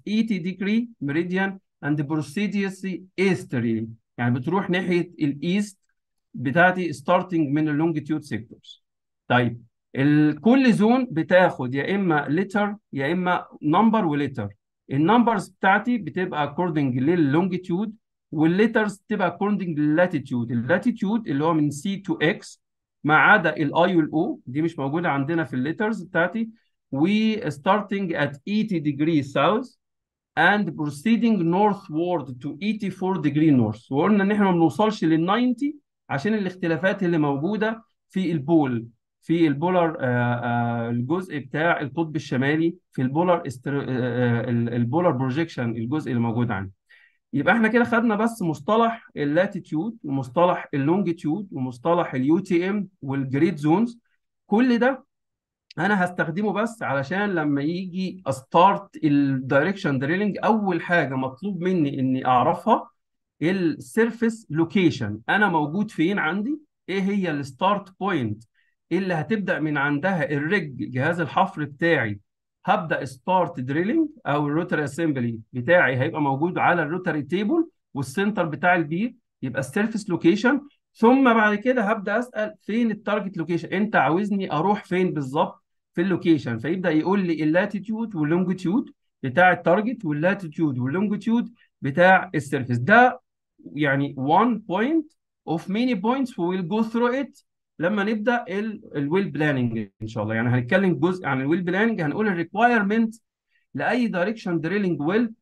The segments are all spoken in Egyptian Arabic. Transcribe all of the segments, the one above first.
80 degree meridian and proceeds easterly يعني بتروح ناحيه الايست بتاعتي starting من اللونجيتيود سيكتورز طيب ال- كل زون بتاخد يا اما لتر يا اما نمبر ولتر النمبرز بتاعتي بتبقى according لللونجيتيود والليترز بتبقى according لللاتيتيود اللاتيتيود اللي هو من سي تو اكس ما عدا الاي والاو دي مش موجوده عندنا في الليترز بتاعتي و starting at 80 degree south and proceeding northward to 84 degree north وقلنا ان احنا ما بنوصلش لل 90 عشان الاختلافات اللي موجوده في البول في البولار آه، آه، الجزء بتاع القطب الشمالي في البولار استر... آه، آه، البولار بروجيكشن الجزء اللي موجود عندي يبقى احنا كده خدنا بس مصطلح اللاتيتيود ومصطلح اللونجيتيود ومصطلح اليو تي ام والجريد زونز كل ده انا هستخدمه بس علشان لما يجي استارت الدايركشن دريلنج اول حاجه مطلوب مني اني اعرفها السيرفيس لوكيشن انا موجود فين عندي ايه هي الستارت بوينت اللي هتبدا من عندها الرج جهاز الحفر بتاعي هبدا ستارت دريلنج او الروتري اسمبلي بتاعي هيبقى موجود على الروتري تيبل والسنتر بتاع البير يبقى السيرفيس لوكيشن ثم بعد كده هبدا اسال فين التارجت لوكيشن انت عاوزني اروح فين بالظبط في اللوكيشن فيبدا يقول لي اللاتيتيود واللونجيتيود بتاع التارجت واللاتيتيود واللونجيتيود بتاع السيرفيس ده يعني one point of many points we will go through it لما نبدا الويل بلاننج ان شاء الله يعني هنتكلم جزء عن الويل بلاننج هنقول الريكوايرمنت لاي دايركشن دريلنج ويل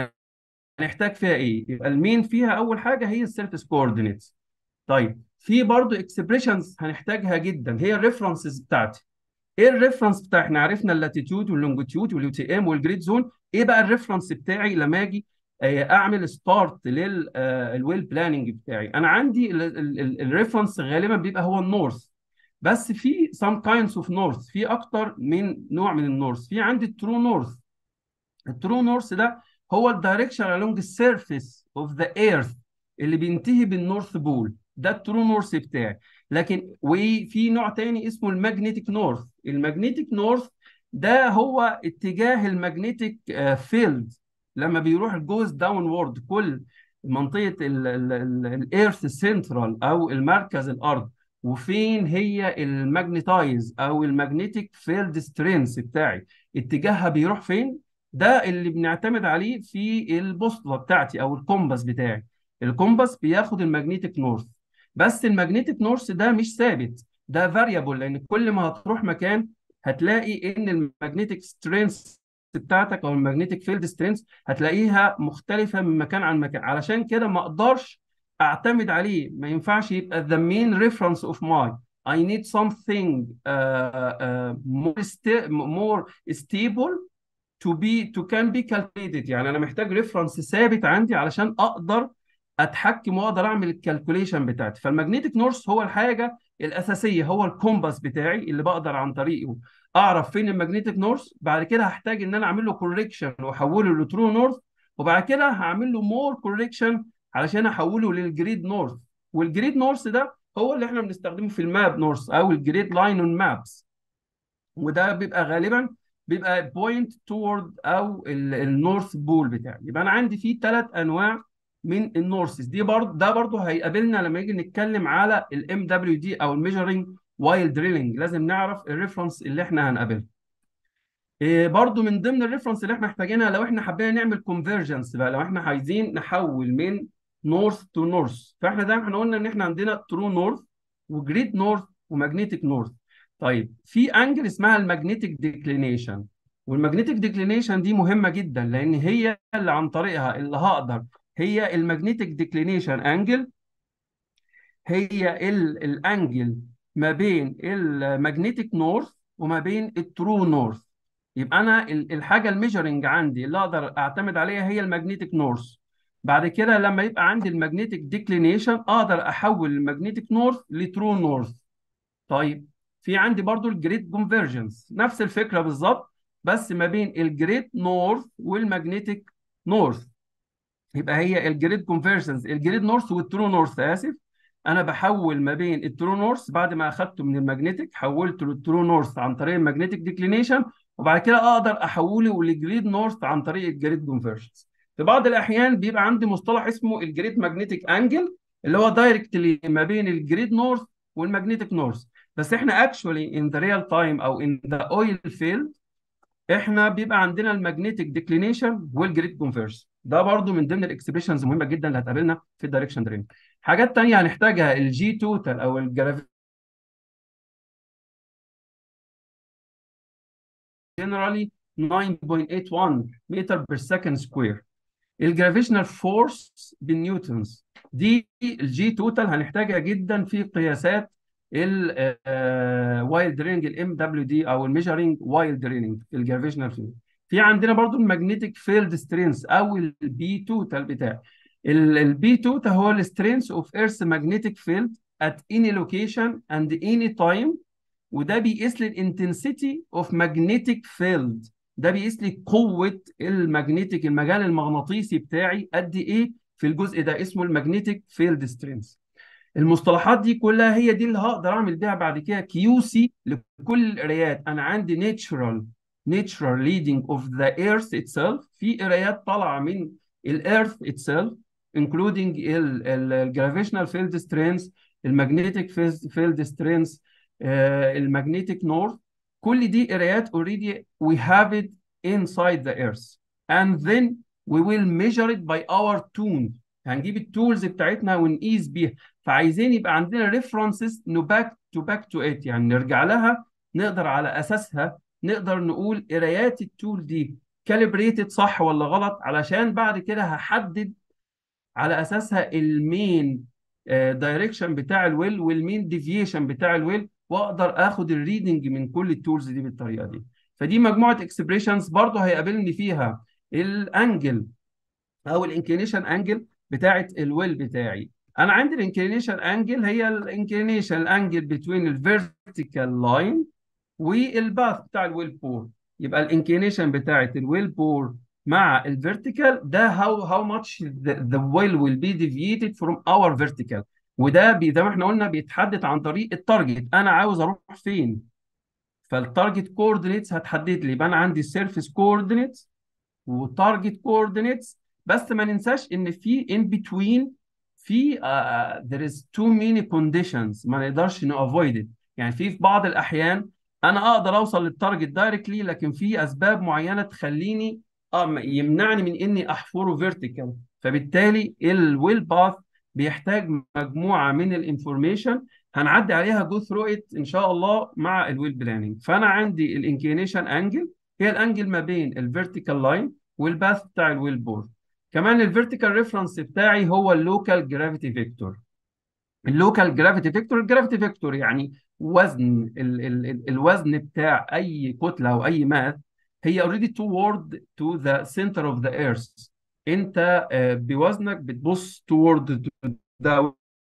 هنحتاج فيها ايه يبقى المين فيها اول حاجه هي السيرفيس كوردينيتس طيب في برضو اكسبريشنز هنحتاجها جدا هي الريفرنسز بتاعتي ايه الريفرنس بتاع احنا عرفنا اللاتيتيود واللونجيتيود واليو تي ام والجريد زون ايه بقى الريفرنس بتاعي لما اجي آه، اعمل ستارت للويل بلاننج بتاعي انا عندي الريفرنس غالبا بيبقى هو النورث بس في some kinds of north في اكتر من نوع من النورث في عندي الترو نورث الترو نورث ده هو الدايركشن along the surface of the earth اللي بينتهي بالنورث بول ده الترو نورث بتاعي لكن وفي نوع تاني اسمه الماجنتيك نورث الماجنتيك نورث ده هو اتجاه الماجنتيك فيلد لما بيروح الجوز داون وورد كل منطقه الايرث سنترال او المركز الارض وفين هي الماجنتايز او الماجنتيك فيلد سترينث بتاعي اتجاهها بيروح فين ده اللي بنعتمد عليه في البوصله بتاعتي او الكومباس بتاعي الكومباس بياخد الماجنتيك نورث بس الماجنتيك نورث ده مش ثابت ده فاريبل لان كل ما هتروح مكان هتلاقي ان الماجنتيك سترينث بتاعتك او الماجنتيك فيلد سترينث هتلاقيها مختلفه من مكان عن مكان علشان كده ما اقدرش اعتمد عليه ما ينفعش يبقى the main reference of my I need something uh, uh, more, sta more stable to be to can be calculated يعني انا محتاج ريفرنس ثابت عندي علشان اقدر اتحكم واقدر اعمل الكالكوليشن بتاعتي فالماجنتيك نورث هو الحاجه الاساسيه هو الكومباس بتاعي اللي بقدر عن طريقه اعرف فين الماجنتيك نورث بعد كده هحتاج ان انا اعمل له كوريكشن واحوله لترو نورث وبعد كده هعمل له مور كوريكشن علشان احوله للجريد نورث والجريد نورث ده هو اللي احنا بنستخدمه في الماب نورث او الجريد لاين اون مابس وده بيبقى غالبا بيبقى بوينت تورد او النورث بول بتاعي يبقى انا عندي فيه ثلاث انواع من النورسز دي برضه ده برضه هيقابلنا لما يجي نتكلم على الام دبليو دي او الميجرنج وايل دريلنج لازم نعرف الريفرنس اللي احنا هنقابلها إيه برضه من ضمن الريفرنس اللي احنا محتاجينها لو احنا حابين نعمل كونفرجنس بقى لو احنا عايزين نحول من نورث تو نورث فاحنا زي ما احنا قلنا ان احنا عندنا ترو نورث وجريد نورث وماجنتيك نورث طيب في انجل اسمها الماجنتيك ديكلينيشن والماجنتيك ديكلينيشن دي مهمه جدا لان هي اللي عن طريقها اللي هقدر هي الماجنتيك ديكلينيشن انجل هي الانجل ما بين الماجنتيك نورث وما بين الترو نورث يبقى انا الحاجه الميجرنج عندي اللي اقدر اعتمد عليها هي الماجنتيك نورث بعد كده لما يبقى عندي الماجنتيك ديكلينيشن اقدر احول الماجنتيك نورث لترو نورث طيب في عندي برضو الجريد كونفرجنس نفس الفكره بالظبط بس ما بين الجريد نورث والماجنتيك نورث يبقى هي الجريد كونفرجنس الجريد نورث والترو نورث اسف انا بحول ما بين الترو نورث بعد ما اخدته من الماجنتيك حولته للترو نورث عن طريق الماجنتيك ديكلينيشن وبعد كده اقدر احوله لجريد نورث عن طريق الجريد كونفرجنس في بعض الاحيان بيبقى عندي مصطلح اسمه الجريد ماجنتيك انجل اللي هو دايركتلي ما بين الجريد نورث والماجنتيك نورث بس احنا اكشولي ان ذا ريال تايم او ان ذا اويل فيلد احنا بيبقى عندنا الماجنتيك ديكلينيشن والجريد كونفرس ده برضو من ضمن الاكسبريشنز المهمه جدا اللي هتقابلنا في الدايركشن درين حاجات تانية هنحتاجها الجي توتال او الجرافيتي generally 9.81 متر بير سكند سكوير الجرافيشنال فورس بالنيوتنز دي الجي توتال هنحتاجها جدا في قياسات الوايلد رينج الام دبليو دي او الميجرنج وايلد رينج الجرافيشنال فيلد في عندنا برضو الماجنتيك فيلد سترينث او البي توتال بتاعي البي توتال هو السترينث اوف ايرث ماجنتيك فيلد at any location and any time وده بيقيس لي الانتنسيتي اوف ماجنتيك فيلد ده بيقيس لي قوه الماجنتيك المجال المغناطيسي بتاعي قد ايه في الجزء ده اسمه الماجنتيك فيلد سترينث المصطلحات دي كلها هي دي اللي هقدر اعمل بيها بعد كده كيو سي لكل القرايات انا عندي ناتشرال ناتشرال ريدنج اوف ذا ايرث اتسيلف في قرايات طالعه من الايرث اتسيلف including الجرافيشنال فيلد سترينث المagnetic فيلد سترينث المagnetic نورث كل دي قرايات already we have it inside the earth and then we will measure it by our tune هنجيب التولز بتاعتنا ونقيس بيها فعايزين يبقى عندنا ريفرنسز باك تو باك تو ات يعني نرجع لها نقدر على اساسها نقدر نقول قرايات التول دي كاليبريتد صح ولا غلط علشان بعد كده هحدد على اساسها المين دايركشن بتاع الويل والمين ديفيشن بتاع الويل واقدر اخد الريدنج من كل التولز دي بالطريقه دي فدي مجموعه اكسبريشنز برضه هيقابلني فيها الانجل او الانكلينيشن انجل بتاعه الويل بتاعي انا عندي الانكلينيشن انجل هي الانكلينيشن انجل بين الفيرتيكال لاين والباث بتاع الويل بور يبقى الانكلينيشن بتاعه الويل بور مع الفيرتيكال ده how how much the, the will will be deviated from our vertical وده بي زي ما احنا قلنا بيتحدد عن طريق التارجت انا عاوز اروح فين فالتارجت كوردينيتس هتحدد لي يبقى انا عندي السيرفيس كوردينيتس وتارجت كوردينيتس بس ما ننساش ان في in between في uh, there is too many conditions ما نقدرش نافويد it يعني في في بعض الاحيان انا اقدر اوصل للتارجت دايركتلي لكن في اسباب معينه تخليني اه يمنعني من اني احفره فيرتيكال فبالتالي الويل باث بيحتاج مجموعه من الانفورميشن هنعدي عليها جو ثرو ات ان شاء الله مع الويل بلاننج فانا عندي الانكلينيشن انجل هي الانجل ما بين الفيرتيكال لاين والباث بتاع الويل بورد كمان الفيرتيكال ريفرنس بتاعي هو اللوكال جرافيتي فيكتور اللوكال جرافيتي فيكتور الجرافيتي فيكتور يعني وزن ال ال ال الوزن بتاع اي كتله او اي ماس هي already toward to the center of the earth انت بوزنك بتبص toward ده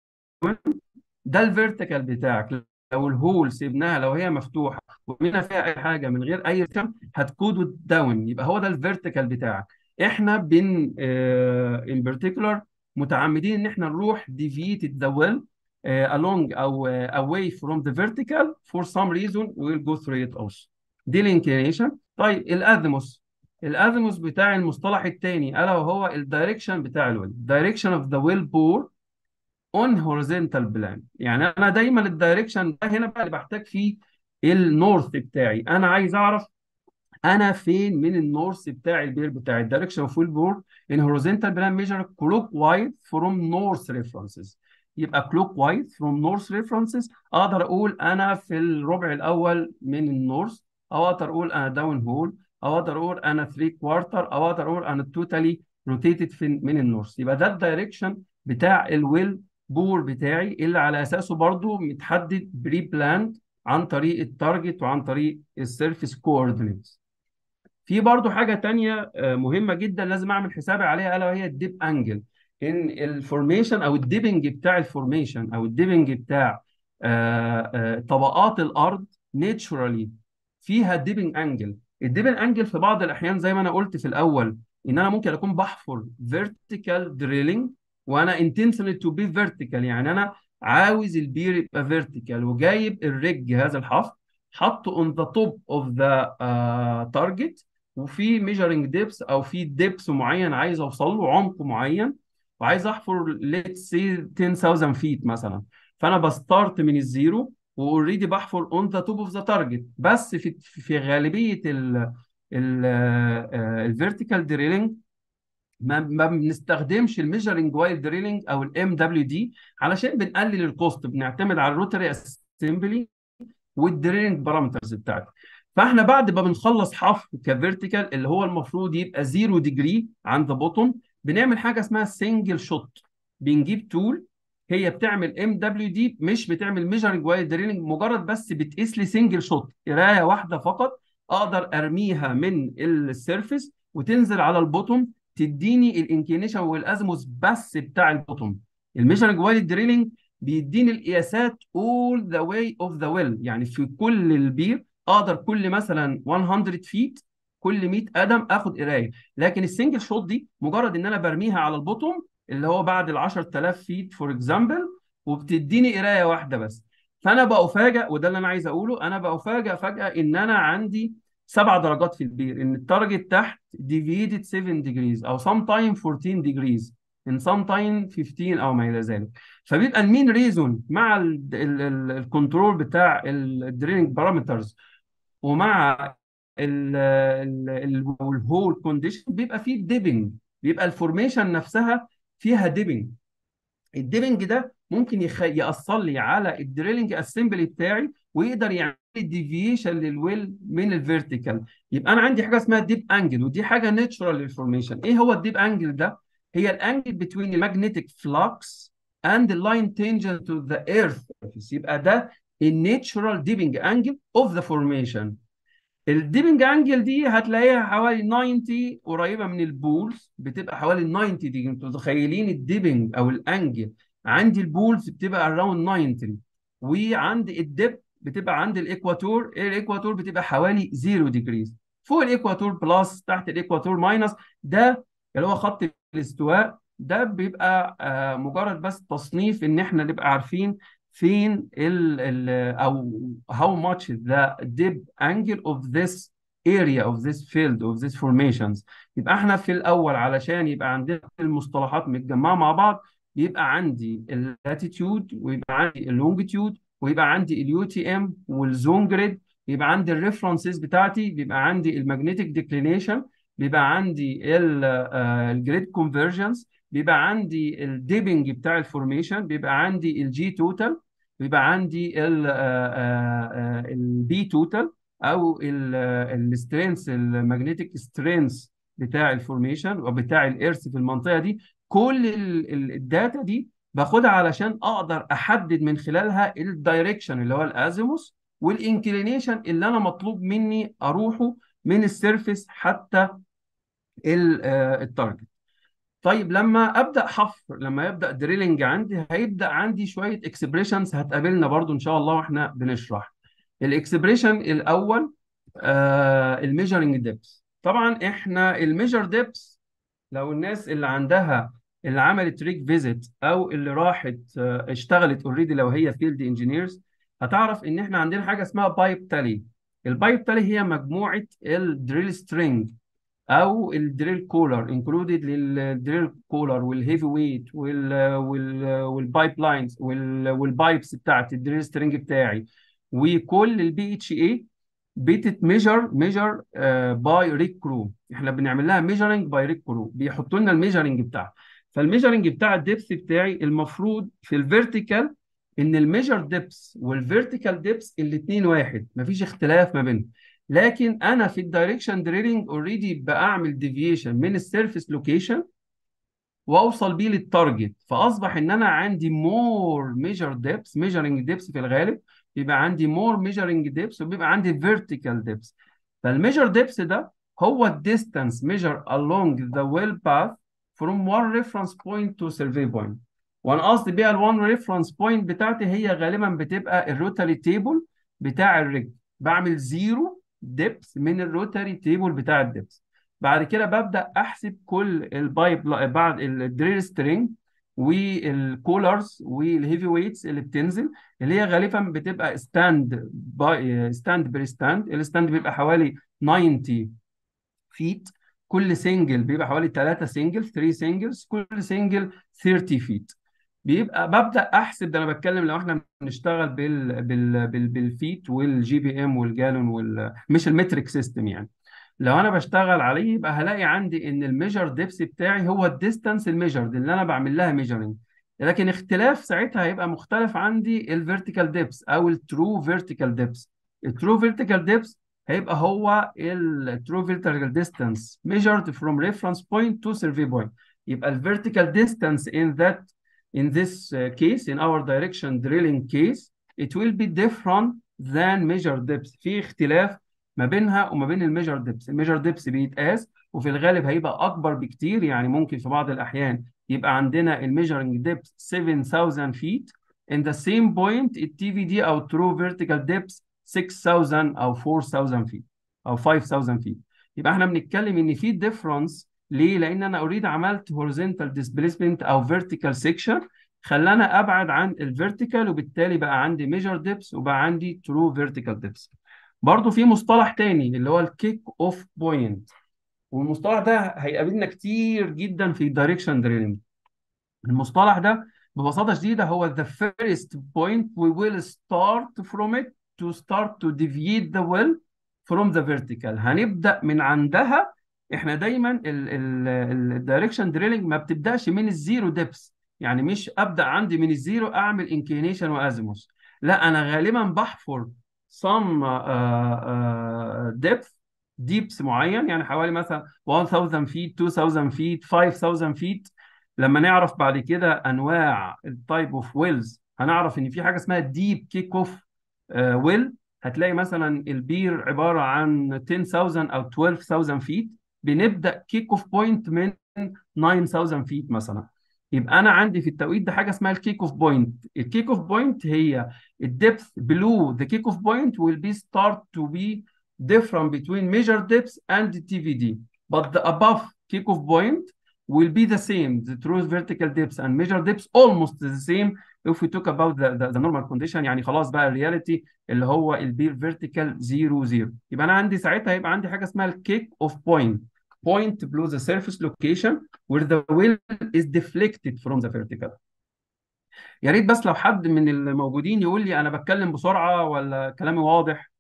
ده الفيرتيكال بتاعك لو الهول سيبناها لو هي مفتوحه ومنها فيها اي حاجه من غير اي رسم هتكود داون يبقى هو ده الفيرتيكال بتاعك احنا بن ان بارتيكولار متعمدين ان احنا نروح deviated the well uh, along او uh, away from the vertical for some reason we'll go through it also دي الانكلينيشن طيب الاذموس الاذموس بتاع المصطلح الثاني الا وهو الدايركشن بتاع الويل direction of the well bore on horizontal plane يعني انا دايما الدايركشن ده هنا بقى اللي بحتاج فيه النورث بتاعي انا عايز اعرف انا فين من النورث بتاع البير بتاعي الدايركشن اوف ويل بور ان هوريزونتال بلان ميجر كلوك وايز فروم نورث ريفرنسز يبقى كلوك وايز فروم نورث ريفرنسز اقدر اقول انا في الربع الاول من النورث او اقدر اقول انا داون هول او اقدر اقول انا 3 كوارتر او اقدر اقول انا توتالي روتيتد من النورث يبقى ده الدايركشن بتاع الويل بور بتاعي اللي على اساسه برضو متحدد بري بلاند عن طريق التارجت وعن طريق السيرفيس كوردينيتس في برضو حاجه تانية مهمه جدا لازم اعمل حسابي عليها الا وهي الديب انجل ان الفورميشن او الديبنج بتاع الفورميشن او الديبنج بتاع طبقات الارض ناتشورالي فيها ديبنج انجل الديبنج انجل في بعض الاحيان زي ما انا قلت في الاول ان انا ممكن اكون بحفر فيرتيكال دريلينج وانا intentional to be vertical يعني انا عاوز البير يبقى فيرتيكال وجايب الرج هذا الحفر حطه اون ذا توب اوف ذا تارجت وفي ميجرنج ديبس او في ديبس معين عايز اوصل له عمق معين وعايز احفر ليتس سي 10000 فيت مثلا فانا بستارت من الزيرو واوريدي بحفر اون ذا توب اوف ذا تارجت بس في في غالبيه الفيرتيكال دريلينج ما ما بنستخدمش الميجرنج وايل دريلينج او الام دبليو دي علشان بنقلل الكوست بنعتمد على الروتري اسمبلي والدريلينج بارامترز بتاعتي فاحنا بعد ما بنخلص حفر كفيرتيكال اللي هو المفروض يبقى زيرو ديجري عند بوتوم بنعمل حاجه اسمها سنجل شوت بنجيب تول هي بتعمل ام دبليو دي مش بتعمل ميجرنج وايل دريلينج مجرد بس بتقيس لي سنجل شوت قرايه واحده فقط اقدر ارميها من السيرفيس وتنزل على البوتوم تديني الانكلينيشن والازموس بس بتاع البوتوم الميجرنج وايل دريلينج بيديني القياسات all the way of the well يعني في كل البير اقدر كل مثلا 100 فيت كل 100 قدم اخد قرايه لكن السنجل شوت دي مجرد ان انا برميها على البوتوم اللي هو بعد ال 10000 فيت فور اكزامبل وبتديني قرايه واحده بس فانا بفاجئ وده اللي انا عايز اقوله انا بفاجئ فجاه ان انا عندي سبع درجات في البير ان التارجت تحت deviated 7 degrees او sometime 14 degrees in sometime 15 او ما الى ذلك فبيبقى المين ريزون مع الكنترول بتاع الدرينج بارامترز ومع الهول كونديشن بيبقى فيه ديبنج بيبقى الفورميشن نفسها فيها ديبنج الديبنج ده ممكن يخ... يأثر لي على الدريلنج اسمبلي بتاعي ويقدر يعمل لي ديفيشن للويل من الفيرتيكال يبقى انا عندي حاجه اسمها ديب انجل ودي حاجه ناتشورال للفورميشن ايه هو الديب انجل ده هي الانجل بتوين المagnetic flux and the line tangent to the earth surface يبقى ده الناتشورال ديبنج انجل اوف ذا فورميشن الديبنج انجل دي هتلاقيها حوالي 90 قريبه من البولز بتبقى حوالي 90 دي انتوا متخيلين الديبنج او الانجل عندي البولز بتبقى اراوند 90 وعندي الدب بتبقى عند الايكواتور الايكواتور بتبقى حوالي 0 ديجريز فوق الايكواتور بلس تحت الايكواتور ماينس ده اللي هو خط الاستواء ده بيبقى آه مجرد بس تصنيف ان احنا نبقى عارفين فين ال ال او how much the deep angle of this area of this field of this formations يبقى احنا في الاول علشان يبقى عندنا المصطلحات متجمعه مع بعض يبقى عندي اللاتيتيود ويبقى عندي اللونجيتيود ويبقى عندي اليو تي ام والزون جريد يبقى عندي الريفرنسز بتاعتي بيبقى عندي المagnetic ديكلينيشن بيبقى عندي الجريد كونفرجنس بيبقى عندي الديبنج بتاع الفورميشن بيبقى عندي الجي توتال بيبقى عندي البي توتال او السترينث المagnetic سترينث بتاع الفورميشن وبتاع الارث في المنطقه دي كل الداتا دي باخدها علشان اقدر احدد من خلالها الدايركشن اللي هو الازيموس والانكلينيشن اللي انا مطلوب مني اروحه من السيرفيس حتى التارجت طيب لما ابدا حفر لما يبدا دريلنج عندي هيبدا عندي شويه اكسبريشنز هتقابلنا برضو ان شاء الله واحنا بنشرح الاكسبريشن الاول آه الميجرنج ديبس طبعا احنا الميجر ديبس لو الناس اللي عندها اللي عملت ريك فيزيت او اللي راحت آه اشتغلت اوريدي لو هي فيلد انجينيرز هتعرف ان احنا عندنا حاجه اسمها بايب تالي البايب تالي هي مجموعه الدريل سترينج او الدريل كولر انكلودد للدريل كولر والهيفي ويت وال وال والبايب لاينز والبايبس بتاعت الدريل سترينج بتاعي وكل البي اتش اي بتتميجر ميجر باي ريك كرو احنا بنعمل لها ميجرنج باي ريك كرو بيحطوا لنا الميجرنج بتاعها فالميجرنج بتاع الدبس بتاعي المفروض في الفيرتيكال ان الميجر ديبس والفيرتيكال ديبس الاثنين واحد مفيش اختلاف ما بينهم لكن انا في الدايركشن دريلينج اوريدي بعمل ديفيشن من السيرفيس لوكيشن واوصل بيه للتارجت فاصبح ان انا عندي مور ميجر ديبس ميجرنج ديبس في الغالب يبقى عندي مور ميجرنج ديبس وبيبقى عندي فيرتيكال ديبس فالميجر ديبس ده هو الديستانس ميجر along the well path from one reference point to survey point وانا قصدي بيها الوان ريفرنس بوينت بتاعتي هي غالبا بتبقى الروتاري تيبل بتاع الرجل بعمل زيرو ديبس من الروتاري تيبل بتاع الديبس بعد كده ببدا احسب كل البايب بعد الدريل سترينج والكولرز والهيفي ويتس اللي بتنزل اللي هي غالبا بتبقى ستاند باي ستاند بير ستاند الستاند بيبقى حوالي 90 فيت كل سنجل بيبقى حوالي 3 سنجل 3 سنجلز كل سنجل 30 فيت بيبقى ببدا احسب ده انا بتكلم لو احنا بنشتغل بال بال بال بالفيت والجي بي ام والجالون وال مش المتريك سيستم يعني لو انا بشتغل عليه يبقى هلاقي عندي ان الميجر ديبس بتاعي هو الديستانس الميجرد اللي انا بعمل لها ميجرنج لكن اختلاف ساعتها هيبقى مختلف عندي الفيرتيكال ديبس او الترو فيرتيكال ديبس الترو فيرتيكال ديبس هيبقى هو الترو فيرتيكال ديستانس measured from reference point to survey point يبقى الفيرتيكال distance in that in this uh, case in our direction drilling case it will be different than measured depth في اختلاف ما بينها وما بين الميجر ديبس الميجر ديبس بيتقاس وفي الغالب هيبقى اكبر بكتير يعني ممكن في بعض الاحيان يبقى عندنا الميجرنج ديبس 7000 feet in the same point التي في دي او true vertical depth 6000 او 4000 feet او 5000 feet يبقى احنا بنتكلم ان في ديفرنس ليه؟ لان انا اوريدي عملت horizontal displacement او vertical section خلاني ابعد عن الفيرتيكال وبالتالي بقى عندي ميجر ديبس وبقى عندي ترو فيرتيكال ديبس برضه في مصطلح تاني اللي هو الكيك اوف بوينت والمصطلح ده هيقابلنا كتير جدا في الدايركشن دريلنج المصطلح ده ببساطه شديده هو the first point we will start from it to start to deviate the well from the vertical هنبدا من عندها احنا دايما الدايركشن دريلنج ما بتبداش من الزيرو ديبس يعني مش ابدا عندي من الزيرو اعمل انكلينيشن وازيموس لا انا غالبا بحفر some uh, uh, depth ديبس معين يعني حوالي مثلا 1000 فيت 2000 فيت 5000 فيت لما نعرف بعد كده انواع التايب اوف ويلز هنعرف ان في حاجه اسمها ديب كيك اوف ويل هتلاقي مثلا البير عباره عن 10000 او 12000 فيت بنبدا كيك اوف بوينت من 9000 فيت مثلا يبقى انا عندي في التوقيت ده حاجه اسمها الكيك اوف بوينت الكيك اوف بوينت هي الدبث below the kick off point will be start to be different between measured depths and the TVD but the above kick off point will be the same the true vertical depths and measured depths almost the same if we talk about the, the, the normal condition يعني خلاص بقى الرياليتي اللي هو البير فيرتيكال 0 0 يبقى انا عندي ساعتها هيبقى عندي حاجه اسمها الكيك اوف بوينت point below the surface location where the well is deflected from the vertical يا ريت بس لو حد من الموجودين يقول لي انا بتكلم بسرعه ولا كلامي واضح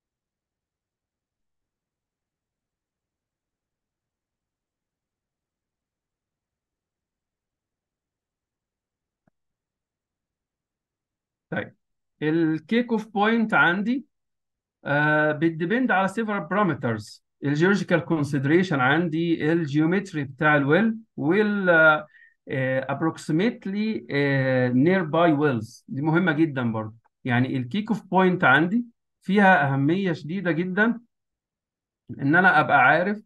طيب الكيك اوف بوينت عندي آه بتديبند على several parameters الجيولوجيكال كونسيدريشن عندي الجيومتري بتاع الويل وال approximately near by wells دي مهمه جدا برضه يعني الكيك اوف بوينت عندي فيها اهميه شديده جدا ان انا ابقى عارف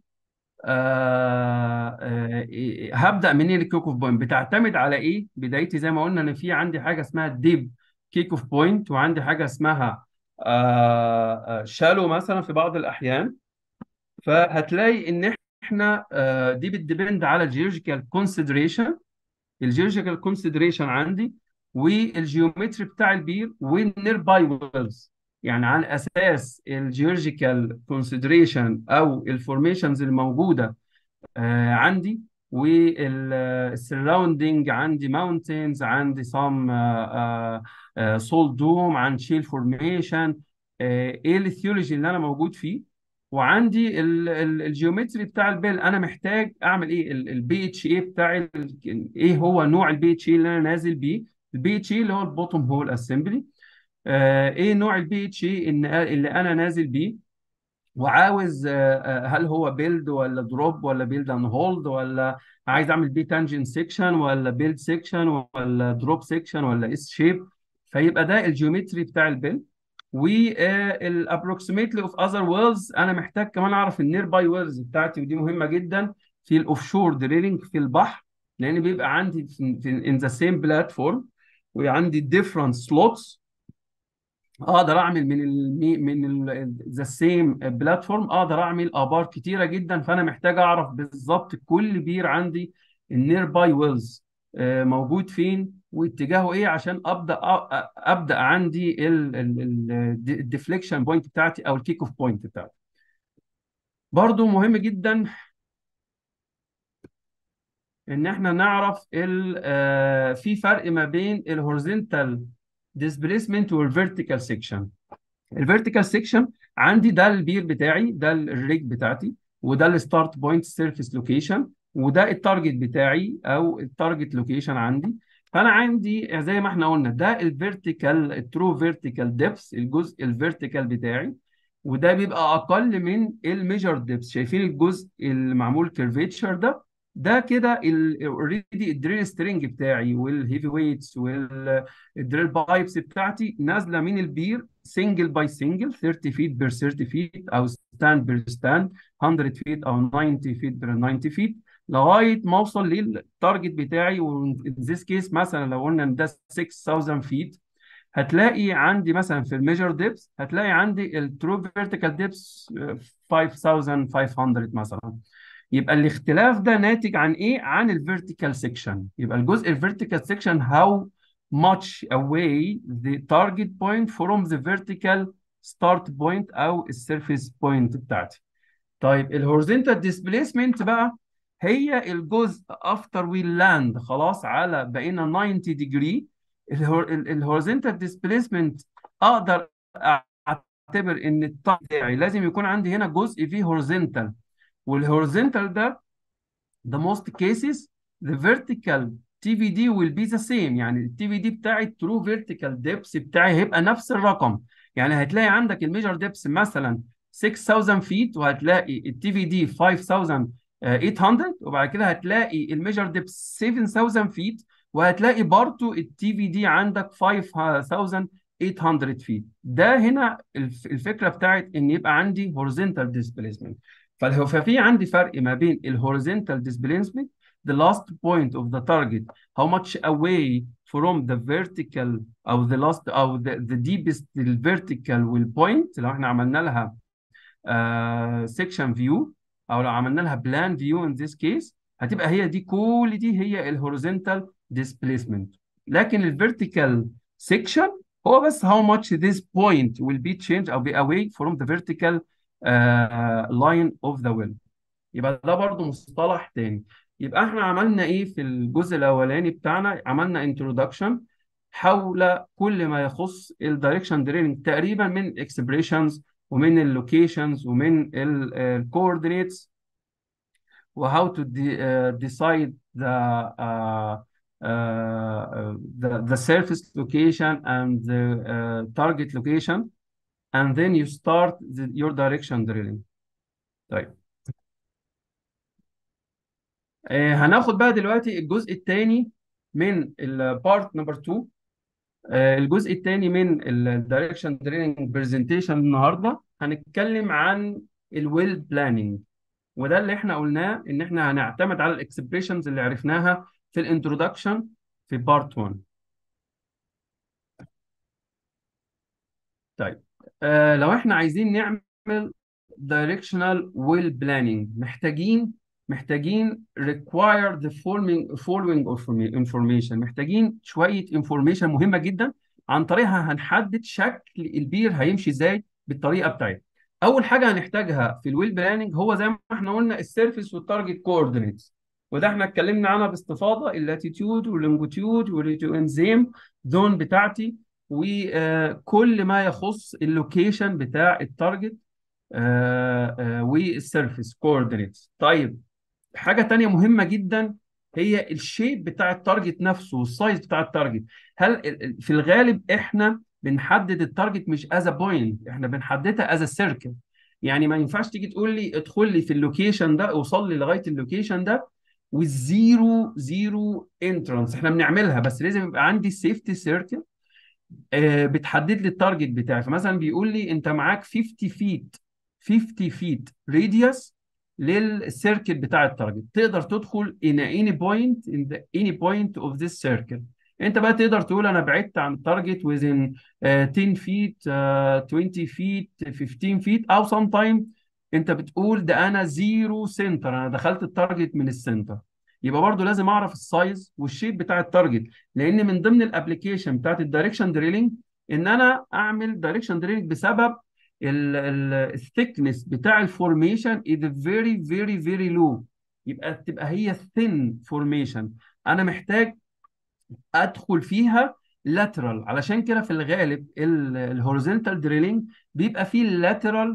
آه آه هبدا منين الكيك اوف بوينت بتعتمد على ايه بدايتي زي ما قلنا ان في عندي حاجه اسمها ديب كيك اوف بوينت وعندي حاجه اسمها آه شالو مثلا في بعض الاحيان فهتلاقي ان احنا دي بتديبند على الجيولوجيكال كونسيدريشن الجيولوجيكال كونسيدريشن عندي والجيومتري بتاع البير والنير باي ويلز يعني على اساس الجيولوجيكال كونسيدريشن او الفورميشنز الموجوده آه عندي والسراوندينج عندي ماونتنز عندي سام سول دوم عن شيل فورميشن ايه الثيولوجي اللي انا موجود فيه وعندي الجيومتري بتاع البيل انا محتاج اعمل ايه البي اتش اي بتاعي ايه هو نوع البي اتش اي اللي انا نازل بيه البي اتش اي اللي هو البوتوم هول اسمبلي آه ايه نوع البي اتش اي اللي انا نازل بيه وعاوز آه هل هو بيلد ولا دروب ولا بيلد اند هولد ولا عايز اعمل بي تانجنت سيكشن ولا بيلد سيكشن ولا دروب سيكشن ولا اس شيب فيبقى ده الجيومتري بتاع البيلد والابروكسيميتلي اوف اذر ويلز انا محتاج كمان اعرف النير باي ويلز بتاعتي ودي مهمه جدا في الاوف شور دريلينج في البحر لان بيبقى عندي في ان ذا سيم بلاتفورم وعندي ديفرنت سلوتس اقدر اعمل من ال من ذا سيم بلاتفورم اقدر اعمل ابار كتيره جدا فانا محتاج اعرف بالظبط كل بير عندي النير باي ويلز آه، موجود فين واتجاهه ايه عشان ابدا أ- ابدا عندي الديفليكشن بوينت بتاعتي او الكيك اوف بوينت بتاعتي برضو مهم جدا ان احنا نعرف ال آه، في فرق ما بين الهوريزونتال ديسبيسمنت والفيرتيكال سيكشن الفيرتيكال سيكشن عندي ده البير بتاعي ده الريج بتاعتي وده الستارت بوينت سيرفيس لوكيشن وده التارجت بتاعي او التارجت لوكيشن عندي فانا عندي زي ما احنا قلنا ده الفيرتيكال الترو فيرتيكال ديبس الجزء الفيرتيكال بتاعي وده بيبقى اقل من الميجر ديبس شايفين الجزء المعمول كيرفيتشر ده ده كده اوريدي الدريل سترينج بتاعي والهيفي ويتس والدريل بايبس بتاعتي نازله من البير سنجل باي سنجل 30 فيت بير 30 فيت او ستاند بير ستاند 100 فيت او 90 فيت بير 90 فيت لغايه ما اوصل للتارجت بتاعي وان ذيس كيس مثلا لو قلنا ان ده 6000 فيت هتلاقي عندي مثلا في الميجر ديبس هتلاقي عندي الترو فيرتيكال ديبس 5500 مثلا يبقى الاختلاف ده ناتج عن ايه؟ عن الفيرتيكال سيكشن يبقى الجزء الفيرتيكال سيكشن how much away the target point from the vertical start point او السيرفيس بوينت بتاعتي طيب الهوريزونتال ديسبيسمنت بقى هي الجزء افتر وي لاند خلاص على بقينا 90 ديجري الهوريزونتال ديسبيسمنت اقدر اعتبر ان التايم بتاعي لازم يكون عندي هنا جزء فيه هوريزونتال والهوريزونتال ده the most cases the vertical TVD will be the same يعني التي في دي بتاعي الترو فيرتيكال ديبس بتاعي هيبقى نفس الرقم يعني هتلاقي عندك الميجر ديبس مثلا 6000 فيت وهتلاقي التي في دي 5800 وبعد كده هتلاقي الميجر ديبس 7000 فيت وهتلاقي برضو التي في دي عندك 5800 فيت ده هنا الف- الفكره بتاعت ان يبقى عندي horizontal displacement فهو- ففي عندي فرق ما بين الهوريزونتال displacement the last point of the target how much away from the vertical او the last او the, the deepest vertical والpoint لو احنا عملنا لها uh, section view او لو عملنا لها plan view in this case هتبقى هي دي كل دي هي الهوريزونتال displacement لكن الفيرتيكال section هو بس how much this point will be changed او be away from the vertical uh, line of the well يبقى ده برضو مصطلح تاني يبقى احنا عملنا ايه في الجزء الاولاني بتاعنا عملنا introduction حول كل ما يخص الدايركشن دريلنج تقريبا من الاكسبريشنز ومن اللوكيشنز ومن الكوردينيتس وهاو تو decide the uh, uh, the the surface location and the uh, target location and then you start the, your direction drilling طيب آه، هناخد بقى دلوقتي الجزء الثاني من البارت نمبر 2 الجزء الثاني من الدايركشن دريلنج برزنتيشن النهارده هنتكلم عن الويل بلاننج وده اللي احنا قلناه ان احنا هنعتمد على الاكسبريشنز اللي عرفناها في الانترودكشن في بارت 1 طيب آه لو احنا عايزين نعمل directional well planning محتاجين محتاجين require the following following information محتاجين شوية information مهمة جدا عن طريقها هنحدد شكل البير هيمشي ازاي بالطريقة بتاعتنا أول حاجة هنحتاجها في الويل بلاننج هو زي ما احنا قلنا السيرفيس والتارجت كوردينيتس وده احنا اتكلمنا عنها باستفاضة اللاتيتيود واللونجيتيود والانزيم زون بتاعتي وكل ما يخص اللوكيشن بتاع التارجت والسيرفيس كوردينيتس طيب حاجة تانية مهمة جدا هي الشيب بتاع التارجت نفسه والسايز بتاع التارجت هل ال- ال- في الغالب احنا بنحدد التارجت مش از بوينت احنا بنحددها از سيركل يعني ما ينفعش تيجي تقول لي ادخل لي في اللوكيشن ده اوصل لي لغايه اللوكيشن ده والزيرو زيرو انترانس احنا بنعملها بس لازم يبقى عندي سيفتي سيركل آه، بتحدد لي التارجت بتاعي فمثلا بيقول لي انت معاك 50 فيت 50 فيت راديوس للسيركل بتاع التارجت تقدر تدخل in any point in the any point of this circle انت بقى تقدر تقول انا بعدت عن التارجت within آه، 10 فيت 20 فيت 15 فيت او sometime انت بتقول ده انا زيرو سنتر انا دخلت التارجت من السنتر يبقى برضو لازم اعرف السايز والشيب بتاع التارجت لان من ضمن الابلكيشن بتاعت الدايركشن دريلينج ان انا اعمل دايركشن دريلينج بسبب الثيكنس بتاع الفورميشن is very very very low يبقى تبقى هي thin formation انا محتاج ادخل فيها lateral علشان كده في الغالب الهوريزونتال دريلينج بيبقى فيه lateral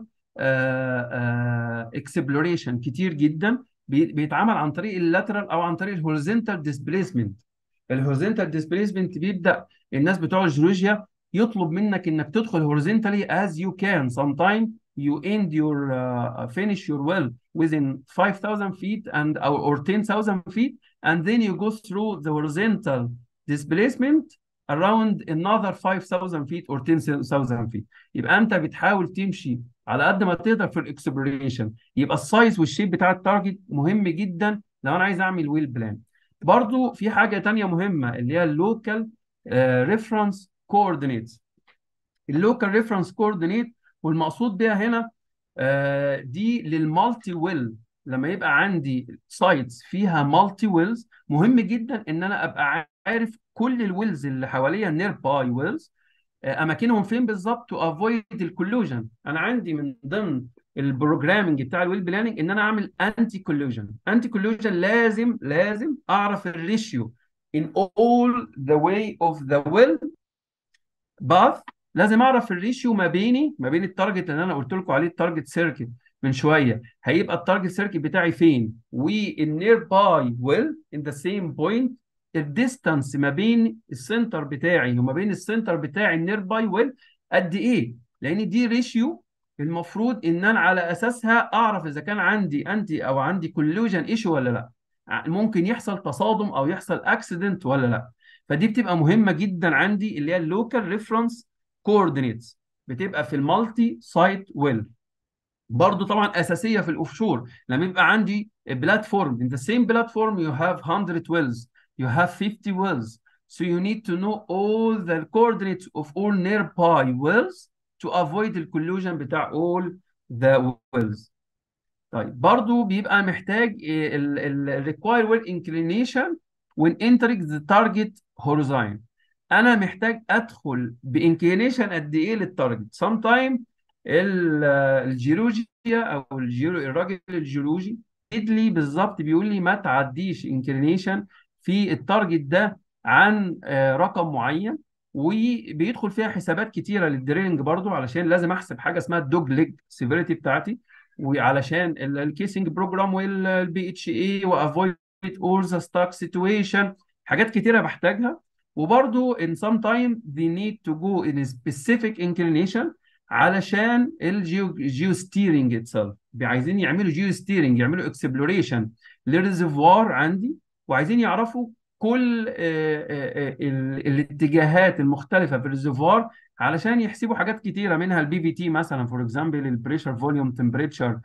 اكسبلوريشن كتير جدا بي- بيتعمل عن طريق اللاترال او عن طريق الهوريزونتال ديسبيسمنت الهوريزونتال ديسبيسمنت بيبدا الناس بتوع الجيولوجيا يطلب منك انك تدخل horizontally as you can sometime you end your uh, finish your well within 5000 feet and or, or 10000 feet and then you go through the horizontal displacement around another 5000 feet or 10000 feet يبقى انت بتحاول تمشي على قد ما تقدر في الاكسبلوريشن يبقى السايز والشيب بتاع التارجت مهم جدا لو انا عايز اعمل ويل بلان برضو في حاجه تانية مهمه اللي هي اللوكال ريفرنس كوردينيتس اللوكال ريفرنس كوردينيت والمقصود بيها هنا آه، دي للمالتي ويل لما يبقى عندي سايتس فيها مالتي ويلز مهم جدا ان انا ابقى عارف كل الويلز اللي حواليا نير باي ويلز اماكنهم فين بالظبط تو افويد الكولوجن انا عندي من ضمن البروجرامنج بتاع الويل بلاننج ان انا اعمل انتي كولوجن انتي كولوجن لازم لازم اعرف الريشيو in all the way of the well باث لازم اعرف الريشيو ما بيني ما بين التارجت اللي انا قلت لكم عليه التارجت سيركت من شويه هيبقى التارجت سيركت بتاعي فين والنير باي ويل ان ذا سيم بوينت الديستانس ما بين السنتر بتاعي وما بين السنتر بتاعي النير باي ويل قد ايه لان دي ريشيو المفروض ان انا على اساسها اعرف اذا كان عندي انتي او عندي كولوجن ايشو ولا لا ممكن يحصل تصادم او يحصل اكسيدنت ولا لا فدي بتبقى مهمه جدا عندي اللي هي اللوكال ريفرنس كوردينيتس بتبقى في المالتي سايت ويل برضو طبعا اساسيه في الاوفشور لما يبقى عندي بلاتفورم in the same platform you have 100 wells you have 50 wells so you need to know all the coordinates of all nearby wells to avoid the collision بتاع all the wells طيب برضو بيبقى محتاج ال ال require well inclination when entering the target horizon انا محتاج ادخل بانكلينيشن قد ايه للتارجت سام تايم الجيولوجيا او الجيولو الراجل الجيولوجي لي بالظبط بيقول لي ما تعديش انكلينيشن في التارجت ده عن آه، رقم معين وبيدخل فيها حسابات كتيره للدريلنج برضو علشان لازم احسب حاجه اسمها الدوج ليج سيفيريتي بتاعتي وعلشان الكيسنج بروجرام والبي اتش اي وافويد اول ذا ستاك سيتويشن حاجات كتيره بحتاجها وبرضو in some time they need to go in a specific inclination علشان الجيو جيو ستيرنج itself عايزين يعملوا جيو ستيرنج يعملوا اكسبلوريشن للريزرفوار عندي وعايزين يعرفوا كل آه، آه، آه، ال- الاتجاهات المختلفه في الريزرفوار علشان يحسبوا حاجات كتيره منها البي في تي مثلا فور اكزامبل البريشر فوليوم تمبريتشر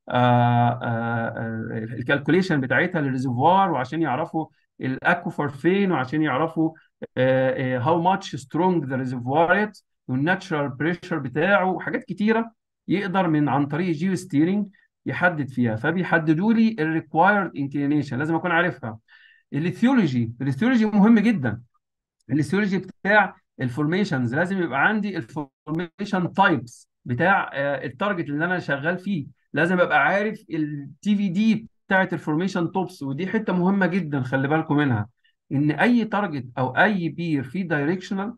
الكالكوليشن بتاعتها للريزرفوار وعشان يعرفوا الاكوفر فين وعشان يعرفوا هاو ماتش سترونج ذا ريزرفوار والناتشرال بريشر بتاعه وحاجات كتيره يقدر من عن طريق جيو ستيرنج يحدد فيها فبيحددوا لي الريكوايرد انكلينيشن لازم اكون عارفها الثيولوجي الثيولوجي مهم جدا الثيولوجي بتاع الفورميشنز لازم يبقى عندي الفورميشن تايبس بتاع آه، التارجت اللي انا شغال فيه لازم ابقى عارف التي في دي بتاعت الفورميشن توبس ودي حته مهمه جدا خلي بالكم منها ان اي تارجت او اي بير فيه دايركشنال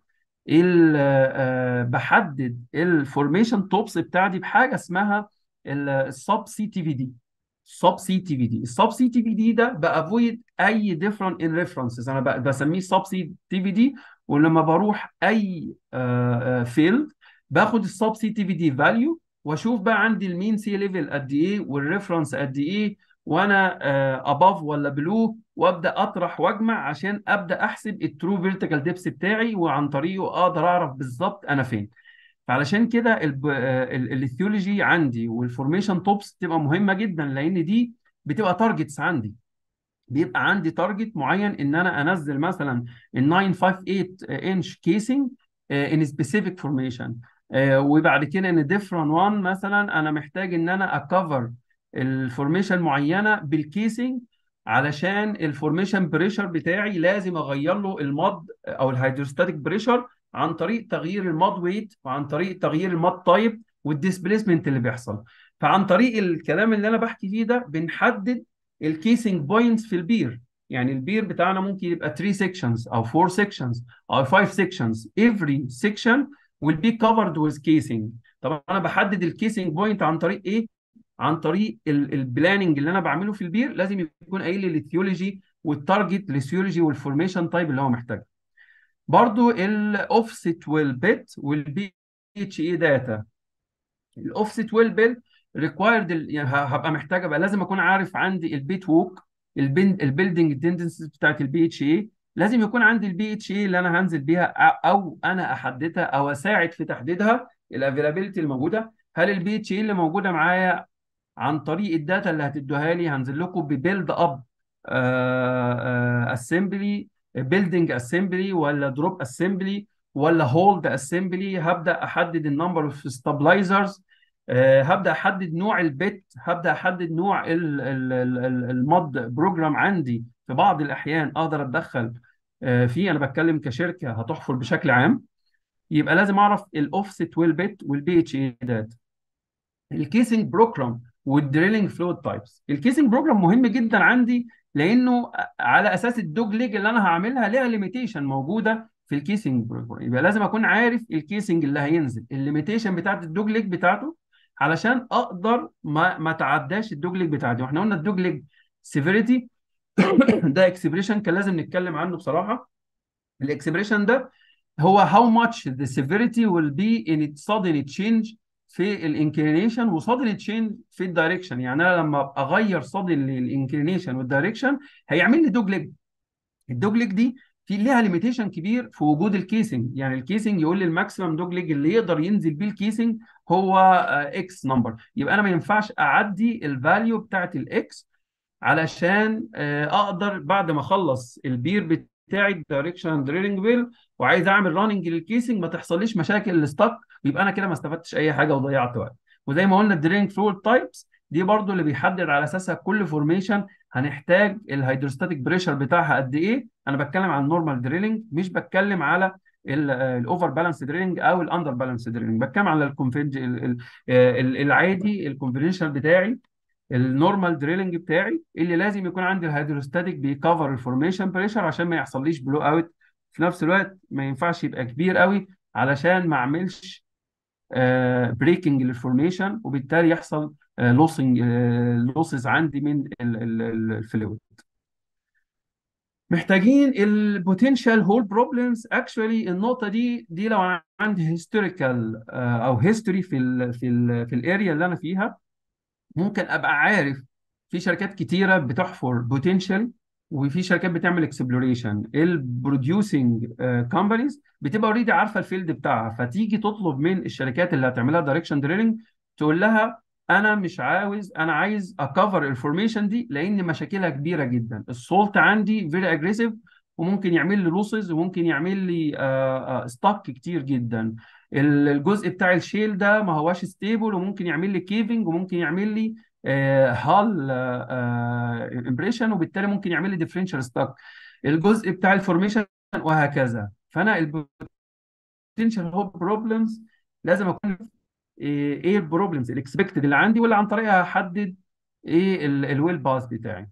بحدد الفورميشن توبس بتاعتي بحاجه اسمها السب سي تي في دي سب سي تي في دي السب سي تي في دي ده بافويد اي ديفرنت ان ريفرنسز انا ب- بسميه سب سي تي في دي ولما بروح اي فيلد باخد السب سي تي في دي فاليو واشوف بقى عندي المين سي ليفل قد ايه والريفرنس قد ايه وانا اباف ولا بلو وابدا اطرح واجمع عشان ابدا احسب الترو فيرتيكال ديبس بتاعي وعن طريقه اقدر اعرف بالظبط انا فين فعلشان كده الب- آه، ال- الثيولوجي عندي والفورميشن توبس بتبقى مهمه جدا لان دي بتبقى تارجتس عندي بيبقى عندي تارجت معين ان انا انزل مثلا ال 958 انش كيسنج ان سبيسيفيك فورميشن وبعد كده ان ديفرنت وان مثلا انا محتاج ان انا اكفر الفورميشن معينه بالكيسنج علشان الفورميشن بريشر بتاعي لازم اغير له الماد او الهيدروستاتيك بريشر عن طريق تغيير الماد ويت وعن طريق تغيير الماد تايب والديسبيسمنت اللي بيحصل فعن طريق الكلام اللي انا بحكي فيه ده بنحدد الكيسنج بوينتس في البير يعني البير بتاعنا ممكن يبقى 3 sections او 4 sections او 5 sections every section will be covered with casing طبعا انا بحدد الكيسنج بوينت عن طريق ايه عن طريق البلاننج اللي انا بعمله في البير لازم يكون قايل لي الثيولوجي والتارجت للثيولوجي والفورميشن تايب اللي هو محتاجه برضو الاوفست والبيت والبي اتش اي داتا الاوفست والبيت ريكوايرد يعني هبقى محتاج ابقى لازم اكون عارف عندي البيت ووك البيلدنج تندنسيز بتاعت البي اتش اي لازم يكون عندي البي اتش اي اللي انا هنزل بيها او انا احددها او اساعد في تحديدها الافيلابيلتي الموجوده هل البي اتش اي اللي موجوده معايا عن طريق الداتا اللي هتدوها لي هنزل لكم ببيلد اب اسمبلي بيلدنج اسمبلي ولا دروب اسمبلي ولا هولد اسمبلي هبدا احدد النمبر اوف ستابلايزرز هبدا احدد نوع البت هبدا احدد نوع المود بروجرام عندي في بعض الاحيان اقدر اتدخل فيه انا بتكلم كشركه هتحفر بشكل عام يبقى لازم اعرف الاوفست والبت والبي اتش اي داتا الكيسنج بروجرام والدريلنج فلويد تايبس الكيسنج بروجرام مهم جدا عندي لانه على اساس الدوج ليج اللي انا هعملها ليها ليميتيشن موجوده في الكيسنج بروجرام يبقى لازم اكون عارف الكيسنج اللي هينزل الليميتيشن بتاعت الدوج ليج بتاعته علشان اقدر ما ما تعداش الدوج ليج بتاعتي واحنا قلنا الدوج ليج سيفيريتي ده اكسبريشن كان لازم نتكلم عنه بصراحه الاكسبريشن ده هو how much the severity will be in its sudden change في الانكلينيشن وصادن تشينج في الدايركشن يعني انا لما اغير صادن للانكلينيشن والدايركشن هيعمل لي دوج ليج الدوج ليج دي في ليها ليميتيشن كبير في وجود الكيسنج يعني الكيسنج يقول لي الماكسيمم دوج ليج اللي يقدر ينزل بيه الكيسنج هو اكس نمبر يبقى انا ما ينفعش اعدي الفاليو بتاعت الاكس علشان اقدر بعد ما اخلص البير بتاعي الدايركشن دريلنج ويل وعايز اعمل راننج للكيسنج ما تحصليش مشاكل الستاك يبقى انا كده ما استفدتش اي حاجه وضيعت وقت وزي ما قلنا الدريلنج فلويد تايبس دي برضو اللي بيحدد على اساسها كل فورميشن هنحتاج الهيدروستاتيك بريشر بتاعها قد ايه انا بتكلم عن النورمال دريلنج مش بتكلم على الاوفر بالانس دريلنج او الاندر بالانس دريلنج بتكلم على الكونفنج العادي الكونفنشنال بتاعي النورمال دريلنج بتاعي اللي لازم يكون عندي الهيدروستاتيك بيكفر الفورميشن بريشر عشان ما يحصليش بلو اوت في نفس الوقت ما ينفعش يبقى كبير قوي علشان ما اعملش بريكنج للفورميشن وبالتالي يحصل لوسنج لوسز عندي من الفلويد محتاجين البوتنشال هول بروبلمز اكشولي النقطه دي دي لو انا عندي هيستوريكال او هيستوري في ال في ال في الاريا اللي انا فيها ممكن ابقى عارف في شركات كتيره بتحفر بوتنشال وفي شركات بتعمل اكسبلوريشن البروديوسنج كومبانيز بتبقى اوريدي عارفه الفيلد بتاعها فتيجي تطلب من الشركات اللي هتعملها دايركشن دريلنج تقول لها انا مش عاوز انا عايز اكفر الفورميشن دي لان مشاكلها كبيره جدا السولت عندي فيري اجريسيف وممكن يعمل لي لوسز وممكن يعمل لي ستوك كتير جدا الجزء بتاع الشيل ده ما هواش ستيبل وممكن يعمل لي كيفنج وممكن يعمل لي هال امبريشن وبالتالي ممكن يعمل لي ديفرنشال ستوك الجزء بتاع الفورميشن وهكذا فانا البوتنشال هوب بروبلمز لازم اكون ايه البروبلمز الاكسبكتد اللي عندي واللي عن طريقها احدد ايه الويل باس بتاعي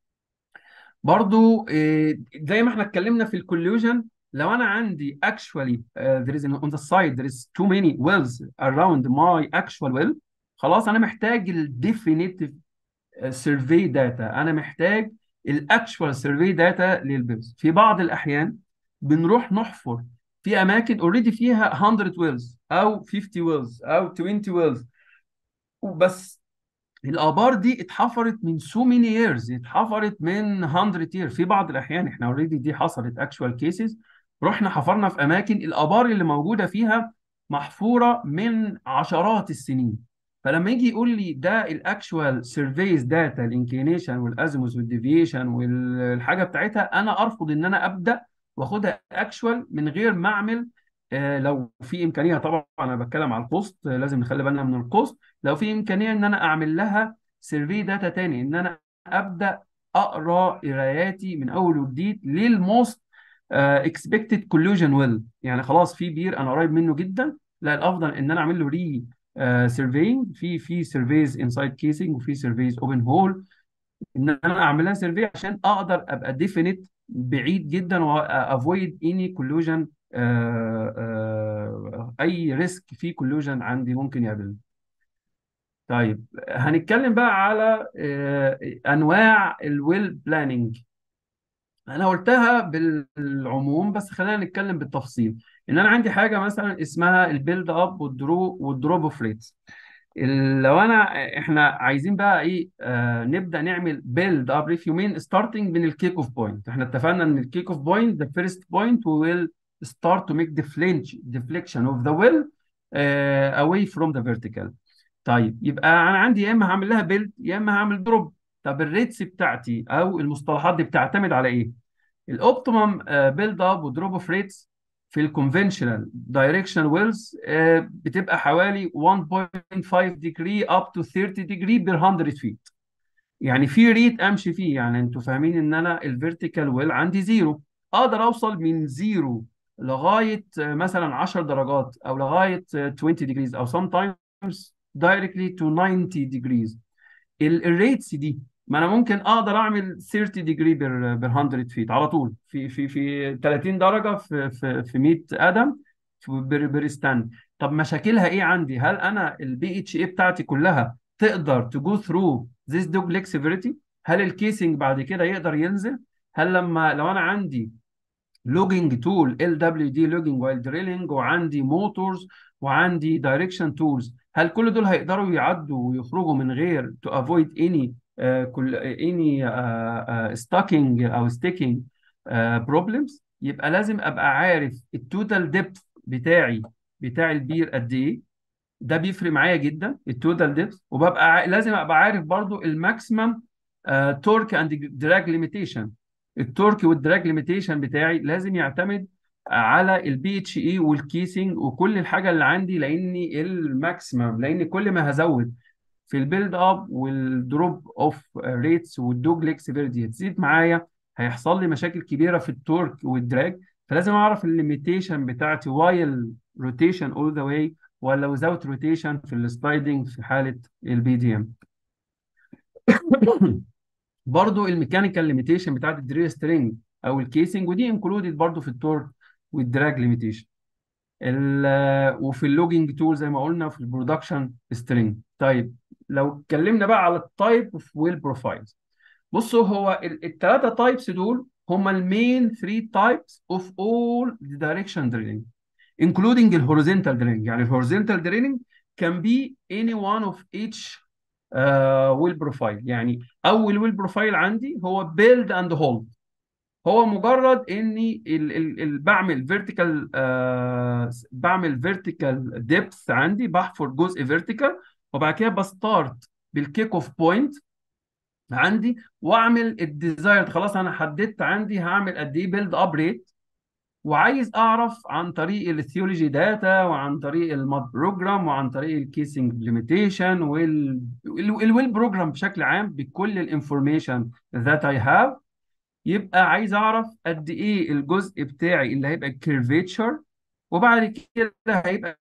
برضو إيه زي ما احنا اتكلمنا في الكوليوجن لو انا عندي actually uh, there is on the side there is too many wells around my actual well خلاص انا محتاج الديفينيتيف سيرفي داتا انا محتاج الاكشوال سيرفي داتا للبيلز في بعض الاحيان بنروح نحفر في اماكن اوريدي فيها 100 ويلز او 50 ويلز او 20 ويلز بس الابار دي اتحفرت من سو ميني ييرز اتحفرت من 100 يير في بعض الاحيان احنا اوريدي دي حصلت اكشوال كيسز رحنا حفرنا في اماكن الابار اللي موجوده فيها محفوره من عشرات السنين فلما يجي يقول لي ده الاكشوال سيرفيز داتا الانكلينيشن والازموس والديفيشن والحاجه بتاعتها انا ارفض ان انا ابدا واخدها اكشوال من غير ما اعمل آه لو في امكانيه طبعا انا بتكلم على الكوست آه لازم نخلي بالنا من الكوست لو في امكانيه ان انا اعمل لها سيرفي داتا تاني ان انا ابدا اقرا قراياتي من اول وجديد للموست اكسبكتد كولوجن ويل يعني خلاص في بير انا قريب منه جدا لا الافضل ان انا اعمل له ري سيرفينج في في سيرفيز انسايد كيسنج وفي سيرفيز اوبن هول ان انا اعملها سيرفي عشان اقدر ابقى ديفينيت بعيد جدا وافويد اني كولوجن اي ريسك في كولوجن عندي ممكن يقابلني طيب هنتكلم بقى على آه، انواع الويل بلاننج انا قلتها بالعموم بس خلينا نتكلم بالتفصيل ان انا عندي حاجه مثلا اسمها البيلد اب والدرو والدروب اوف ريتس لو انا احنا عايزين بقى ايه آه نبدا نعمل بيلد اب ريفيومين ستارتنج من الكيك اوف بوينت احنا اتفقنا ان الكيك اوف بوينت ذا فيرست بوينت ويل start to make deflection deflection of the well uh, away from the vertical طيب يبقى انا عندي يا اما هعمل لها بيلد يا اما هعمل دروب طب الريتس بتاعتي او المصطلحات دي بتعتمد على ايه الاوبتيمم بيلد اب ودروب اوف ريتس في الكونفنشنال دايركشن ويلز بتبقى حوالي 1.5 ديجري اب تو 30 ديجري بير 100 فيت يعني في ريت امشي فيه يعني انتوا فاهمين ان انا الفيرتيكال ويل عندي زيرو اقدر اوصل من زيرو لغايه آه، مثلا 10 درجات او لغايه آه، 20 degrees او sometimes directly to 90 degrees الريتس دي ما انا ممكن اقدر اعمل 30 ديجري بير بير 100 فيت على طول في في في 30 درجه في في في 100 قدم في بير بير ستاند طب مشاكلها ايه عندي هل انا البي اتش اي بتاعتي كلها تقدر تو جو ثرو ذيس دوج ليك سيفيريتي هل الكيسنج بعد كده يقدر ينزل هل لما لو انا عندي لوجينج تول ال دبليو دي لوجينج وايل دريلنج وعندي موتورز وعندي دايركشن تولز هل كل دول هيقدروا يعدوا ويخرجوا من غير تو افويد اني كل اني ستاكينج او ستيكينج بروبلمز يبقى لازم ابقى عارف التوتال ديبث بتاعي بتاع البير قد ايه ده بيفرق معايا جدا التوتال ديبث وببقى ع- لازم ابقى عارف برضو الماكسيمم تورك اند دراج ليميتيشن التورك والدراج ليميتيشن بتاعي لازم يعتمد على البي اتش اي والكيسنج وكل الحاجه اللي عندي لاني الماكسيمم لان كل ما هزود في البيلد اب والدروب اوف ريتس والدوج ليك سيفيرتي هتزيد معايا هيحصل لي مشاكل كبيره في التورك والدراج فلازم اعرف الليميتيشن بتاعتي وايل روتيشن اول ذا واي ولا ويزاوت روتيشن في السلايدنج في حاله البي دي ام برضو الميكانيكال ليميتيشن بتاعت الدريل سترينج او الكيسنج ودي انكلودد برضو في التورك والدراج ليميتيشن وفي اللوجينج تول زي ما قلنا في البرودكشن سترينج طيب لو اتكلمنا بقى على التايب اوف ويل بروفايلز بصوا هو الثلاثه تايبس دول هم المين 3 تايبس اوف اول دايركشن دريلنج including الهوريزونتال دريلنج يعني الهوريزونتال دريلنج can be any one of each ويل بروفايل يعني اول ويل بروفايل عندي هو بيلد اند هولد هو مجرد اني ال ال ال بعمل فيرتيكال آه بعمل فيرتيكال ديبث عندي بحفر جزء فيرتيكال وبعد كده بستارت بالكيك اوف بوينت عندي واعمل الديزايرد خلاص انا حددت عندي هعمل قد ايه بيلد اب ريت وعايز اعرف عن طريق الثيولوجي داتا وعن طريق الماد بروجرام وعن طريق الكيسنج ليميتيشن والويل بروجرام بشكل عام بكل الانفورميشن ذات اي هاف يبقى عايز اعرف قد ايه الجزء بتاعي اللي هيبقى كيرفيتشر وبعد كده هيبقى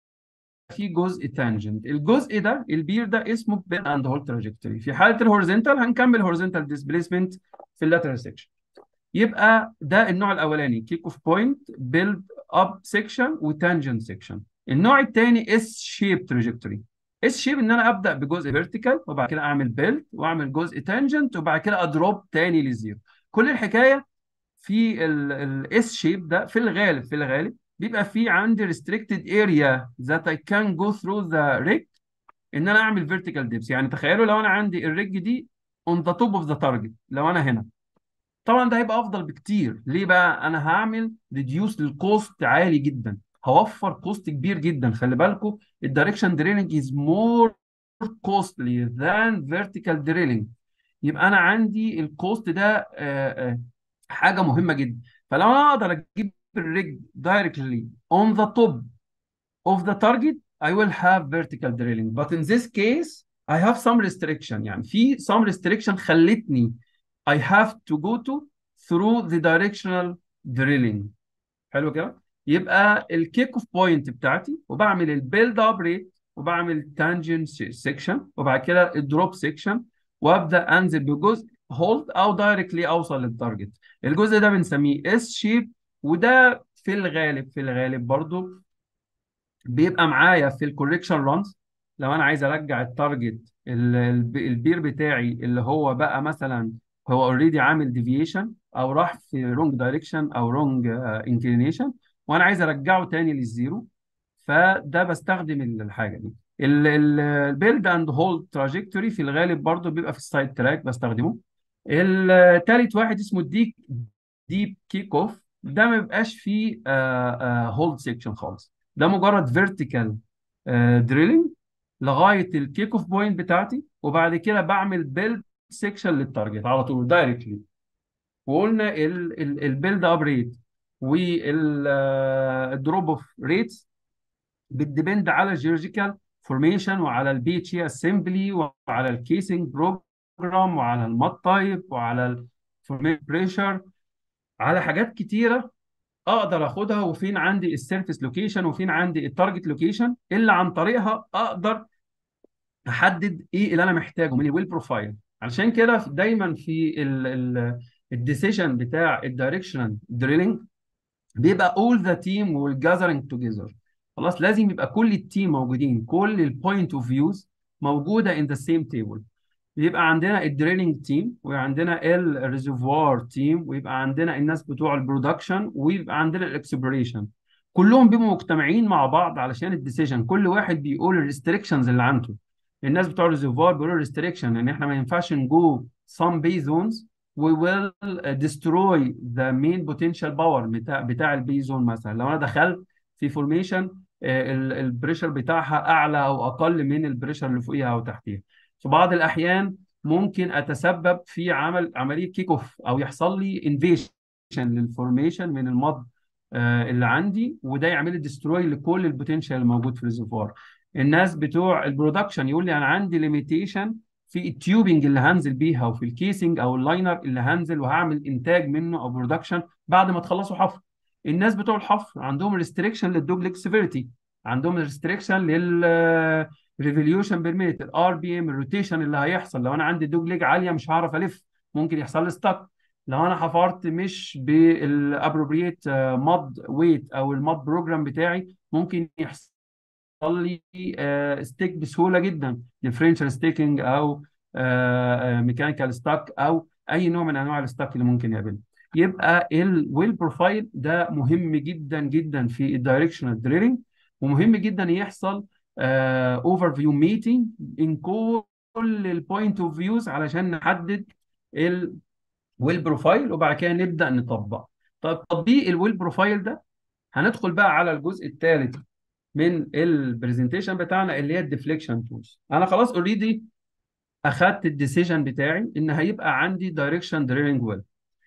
في جزء تانجنت الجزء ده البير ده اسمه بين اند هول تراجكتوري في حاله الهوريزونتال هنكمل هوريزونتال ديسبيسمنت في اللاترال سيكشن يبقى ده النوع الاولاني كيك اوف بوينت بيلد اب سيكشن وتانجنت سيكشن النوع الثاني اس شيب تراجكتوري اس شيب ان انا ابدا بجزء فيرتيكال وبعد كده اعمل بيلد واعمل جزء تانجنت وبعد كده اضرب تاني للزيرو كل الحكايه في الاس شيب ده في الغالب في الغالب بيبقى في عندي restricted area that I can go through the rig ان انا اعمل vertical dips يعني تخيلوا لو انا عندي الريج دي on the top of the target لو انا هنا طبعا ده هيبقى افضل بكتير ليه بقى انا هعمل ريديوس للكوست عالي جدا هوفر كوست كبير جدا خلي بالكم الدايركشن دريلنج از مور كوستلي ذان فيرتيكال دريلنج يبقى انا عندي الكوست ده آه، آه، حاجه مهمه جدا فلو انا اقدر اجيب الريج directly on the top of the target I will have vertical drilling but in this case I have some restriction يعني في some restriction خلتني I have to go to through the directional drilling حلو كده يبقى الكيك اوف بوينت بتاعتي وبعمل البيلد اب ريت وبعمل تانجنت سيكشن وبعد كده الدروب سيكشن وابدا انزل بجزء هولد او دايركتلي اوصل للتارجت الجزء ده بنسميه اس شيب وده في الغالب في الغالب برضو بيبقى معايا في الكوريكشن رانز لو انا عايز ارجع التارجت ال- الب- البير بتاعي اللي هو بقى مثلا هو اوريدي عامل ديفيشن او راح في رونج دايركشن او رونج انكلينيشن وانا عايز ارجعه تاني للزيرو فده بستخدم ال- الحاجه دي البيلد اند هولد تراجكتوري في الغالب برضو بيبقى في السايد تراك بستخدمه التالت واحد اسمه الديك ديب كيك اوف ده ما بيبقاش فيه هولد سيكشن خالص ده مجرد فيرتيكال دريلينج لغايه الكيك اوف بوينت بتاعتي وبعد كده بعمل بيلد سيكشن للتارجت على طول دايركتلي وقلنا البيلد اب ريت والدروب اوف ريتس بتديبند على الجيولوجيكال فورميشن وعلى البي اتش اسمبلي وعلى الكيسنج بروجرام وعلى المات تايب وعلى الفورميشن بريشر على حاجات كتيره اقدر اخدها وفين عندي السيرفيس لوكيشن وفين عندي التارجت لوكيشن اللي عن طريقها اقدر احدد ايه اللي انا محتاجه من الويل بروفايل علشان كده دايما في الديسيجن بتاع الدايركشنال دريلينج بيبقى all the team will gathering together خلاص لازم يبقى كل التيم موجودين كل البوينت اوف فيوز موجوده in the same table يبقى عندنا الدريلينج تيم وعندنا الريزرفوار تيم ويبقى عندنا الناس بتوع البرودكشن ويبقى عندنا الاكسبلوريشن كلهم بيبقوا مجتمعين مع بعض علشان الديسيجن كل واحد بيقول الريستريكشنز اللي عنده الناس بتوع الريزرفوار بيقولوا ريستريكشن ان احنا ما ينفعش نجو some bay zones we will destroy the main potential power بتاع بتاع البي زون مثلا لو انا دخلت في فورميشن البريشر بتاعها اعلى او اقل من البريشر اللي فوقيها او تحتيها في بعض الاحيان ممكن اتسبب في عمل عمليه كيك اوف او يحصل لي انفيشن للفورميشن من المض آه، اللي عندي وده يعمل لي ديستروي لكل البوتنشال الموجود في الريزرفوار الناس بتوع البرودكشن يقول لي انا عندي ليميتيشن في التيوبنج اللي هنزل بيها وفي الكيسنج او اللاينر اللي هنزل وهعمل انتاج منه او برودكشن بعد ما تخلصوا حفر الناس بتوع الحفر عندهم ريستريكشن للدوبلكس سيفيريتي عندهم ريستريكشن لل ريفوليوشن بير مينيت الار بي ام الروتيشن اللي هيحصل لو انا عندي دوج ليج عاليه مش هعرف الف ممكن يحصل لي ستك لو انا حفرت مش بالابروبريت ماد ويت او الماد بروجرام بتاعي ممكن يحصل لي ستيك بسهوله جدا ديفرنشال ستيكنج او ميكانيكال ستاك او اي نوع من انواع الستاك اللي ممكن يقابلني يبقى الويل بروفايل ده مهم جدا جدا في الدايركشنال دريلينج ومهم جدا يحصل اوفر فيو ميتنج ان كل البوينت اوف فيوز علشان نحدد الويل بروفايل وبعد كده نبدا نطبق طب تطبيق الويل بروفايل ده هندخل بقى على الجزء الثالث من البرزنتيشن بتاعنا اللي هي الديفليكشن تولز انا خلاص اوريدي اخدت الديسيجن بتاعي ان هيبقى عندي دايركشن دريلينج ويل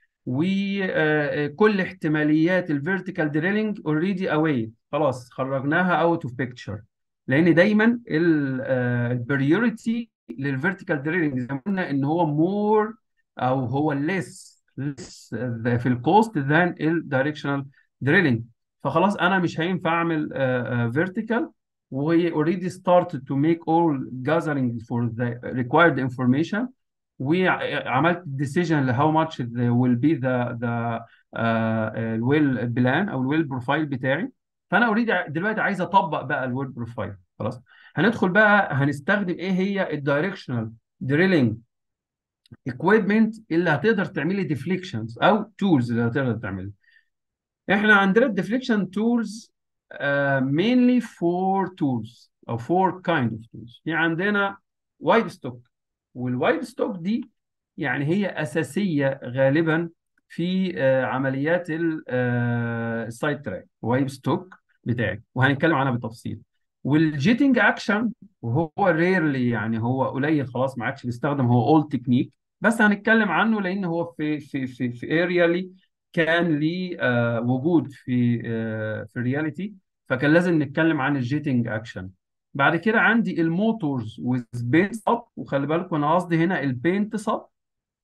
وكل احتماليات الفيرتيكال دريلينج اوريدي اواي خلاص خرجناها اوت اوف بيكتشر لان دايما البريوريتي للفيرتيكال دريلينج زي ما قلنا ان هو مور او هو ليس ليس في الكوست ذان الدايركشنال دريلينج فخلاص انا مش هينفع اعمل فيرتيكال وهي already started to make all gathering for the required information وعملت decision ل how much the will be the the الويل بلان او الويل بروفايل بتاعي فانا اوريدي دلوقتي عايز اطبق بقى الويل بروفايل خلاص هندخل بقى هنستخدم ايه هي الدايركشنال دريلينج equipment اللي هتقدر تعمل لي ديفليكشنز او تولز اللي هتقدر تعمل احنا عندنا الديفليكشن تولز mainly four tools او four kind of tools في عندنا وايد ستوك والوايد ستوك دي يعني هي اساسيه غالبا في uh, عمليات السايد تراك وايد ستوك بتاعي وهنتكلم عنها بالتفصيل والجيتنج اكشن وهو ريرلي يعني هو قليل خلاص ما عادش بيستخدم هو اول تكنيك بس هنتكلم عنه لان هو في في في في اريالي كان ليه uh, وجود في uh, في الرياليتي فكان لازم نتكلم عن الجيتنج اكشن بعد كده عندي الموتورز والبينت صب وخلي بالكم انا قصدي هنا البينت صب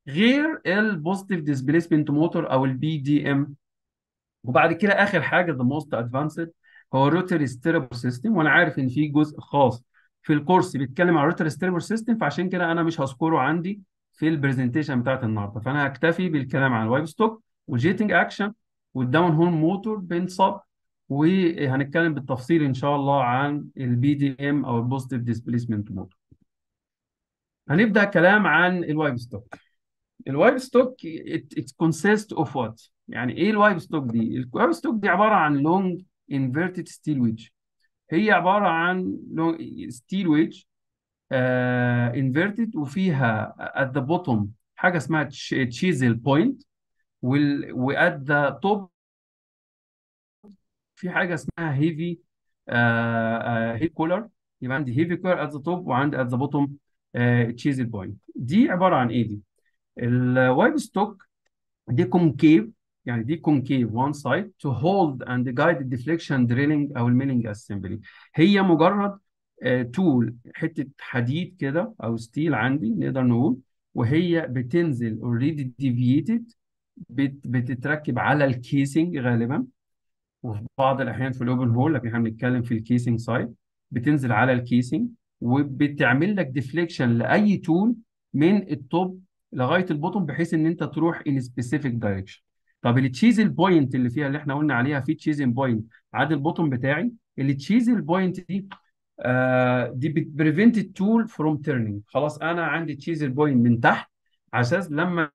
غير البوزيتيف ديسبيسمنت موتور او البي دي ام وبعد كده اخر حاجه the most advanced هو الروتري ستيربر سيستم وانا عارف ان في جزء خاص في الكورس بيتكلم عن الروتري ستيربر سيستم فعشان كده انا مش هذكره عندي في البرزنتيشن بتاعت النهارده فانا هكتفي بالكلام عن الوايب ستوك والجيتنج اكشن والداون هول موتور بنصب وهنتكلم بالتفصيل ان شاء الله عن البي دي ام او البوزيتيف ديسبيسمنت موتور هنبدا كلام عن الوايب ستوك الوايب ستوك it, it consists of what يعني ايه الوايب ستوك دي الوايب ستوك دي عباره عن لونج انفيرتد ستيل ويدج هي عباره عن ستيل ويدج انفيرتد وفيها at the bottom حاجه اسمها تشيزل بوينت وات ذا توب في حاجه اسمها هيفي هيف كولر يبقى عندي هيفي كولر ات ذا توب وعندي ات ذا بوتوم تشيزل بوينت دي عباره عن ايه دي الوايب ستوك دي كونكيف يعني دي كونكيف وان سايد تو هولد اند جايد الديفليكشن دريلنج او الميلنج اسمبلي هي مجرد تول حته حديد كده او ستيل عندي نقدر نقول وهي بتنزل اوريدي ديفييتد بتتركب على الكيسنج غالبا وفي بعض الاحيان في الاوبن هول لكن احنا بنتكلم في الكيسنج سايد بتنزل على الكيسنج وبتعمل لك ديفليكشن لاي تول من التوب لغايه البوتوم بحيث ان انت تروح ان سبيسيفيك دايركشن طب التشيزل بوينت اللي فيها اللي احنا قلنا عليها في تشيزل بوينت عاد البوتوم بتاعي التشيزل بوينت دي آه دي بتبريفنت التول فروم تيرنينج خلاص انا عندي تشيزل بوينت من تحت على اساس لما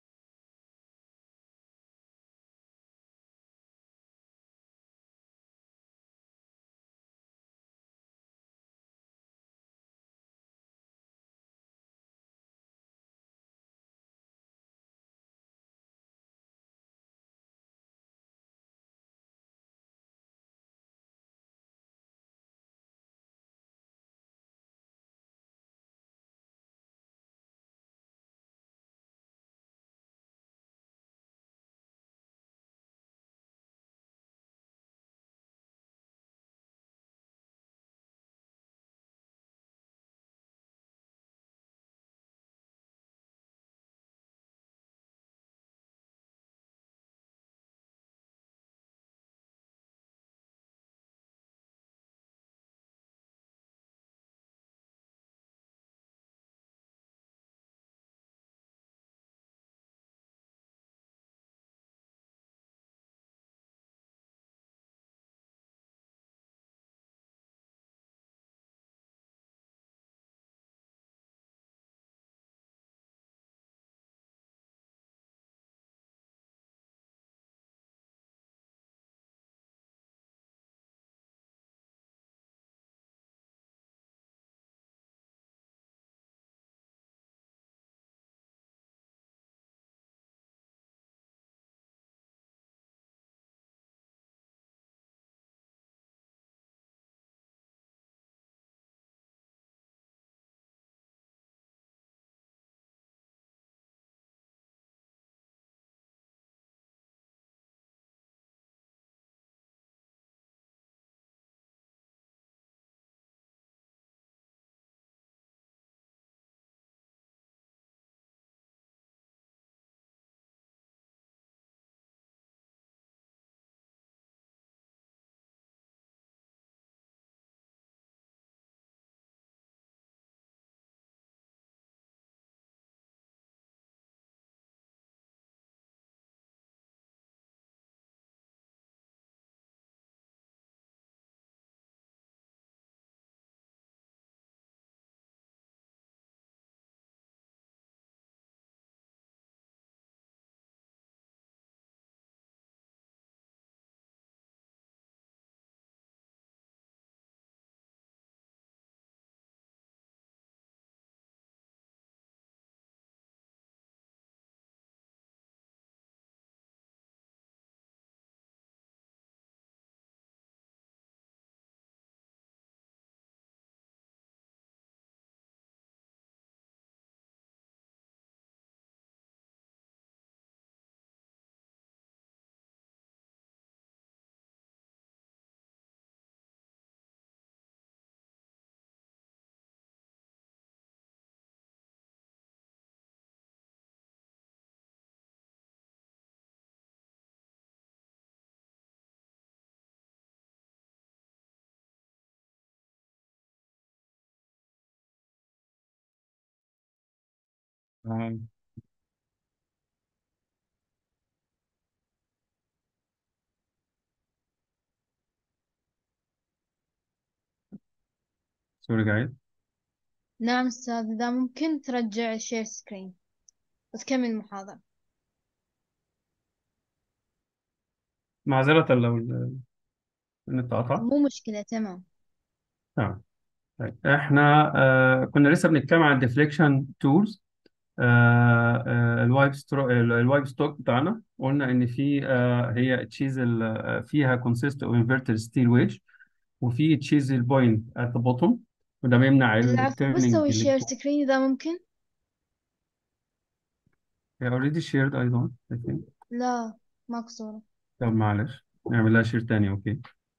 آه. سوري جايد نعم أستاذ إذا ممكن ترجع الشير سكرين وتكمل المحاضرة معذرة لو ال- النت قطع مو مشكلة تمام تمام طيب احنا آه كنا لسه بنتكلم عن الديفليكشن تولز آه آه الوايب سترو الوايب ستوك بتاعنا قلنا ان في آه هي تشيزل آه فيها كونسيست اوف انفرتد ستيل ويدج وفي تشيزل بوينت ات ذا بوتوم وده بيمنع العفو التيرنينج بسوي اللي شير فوق سكرين إذا ممكن هي already shared ايضا I think لا ماكو صورة طب معلش نعمل لها شير تاني اوكي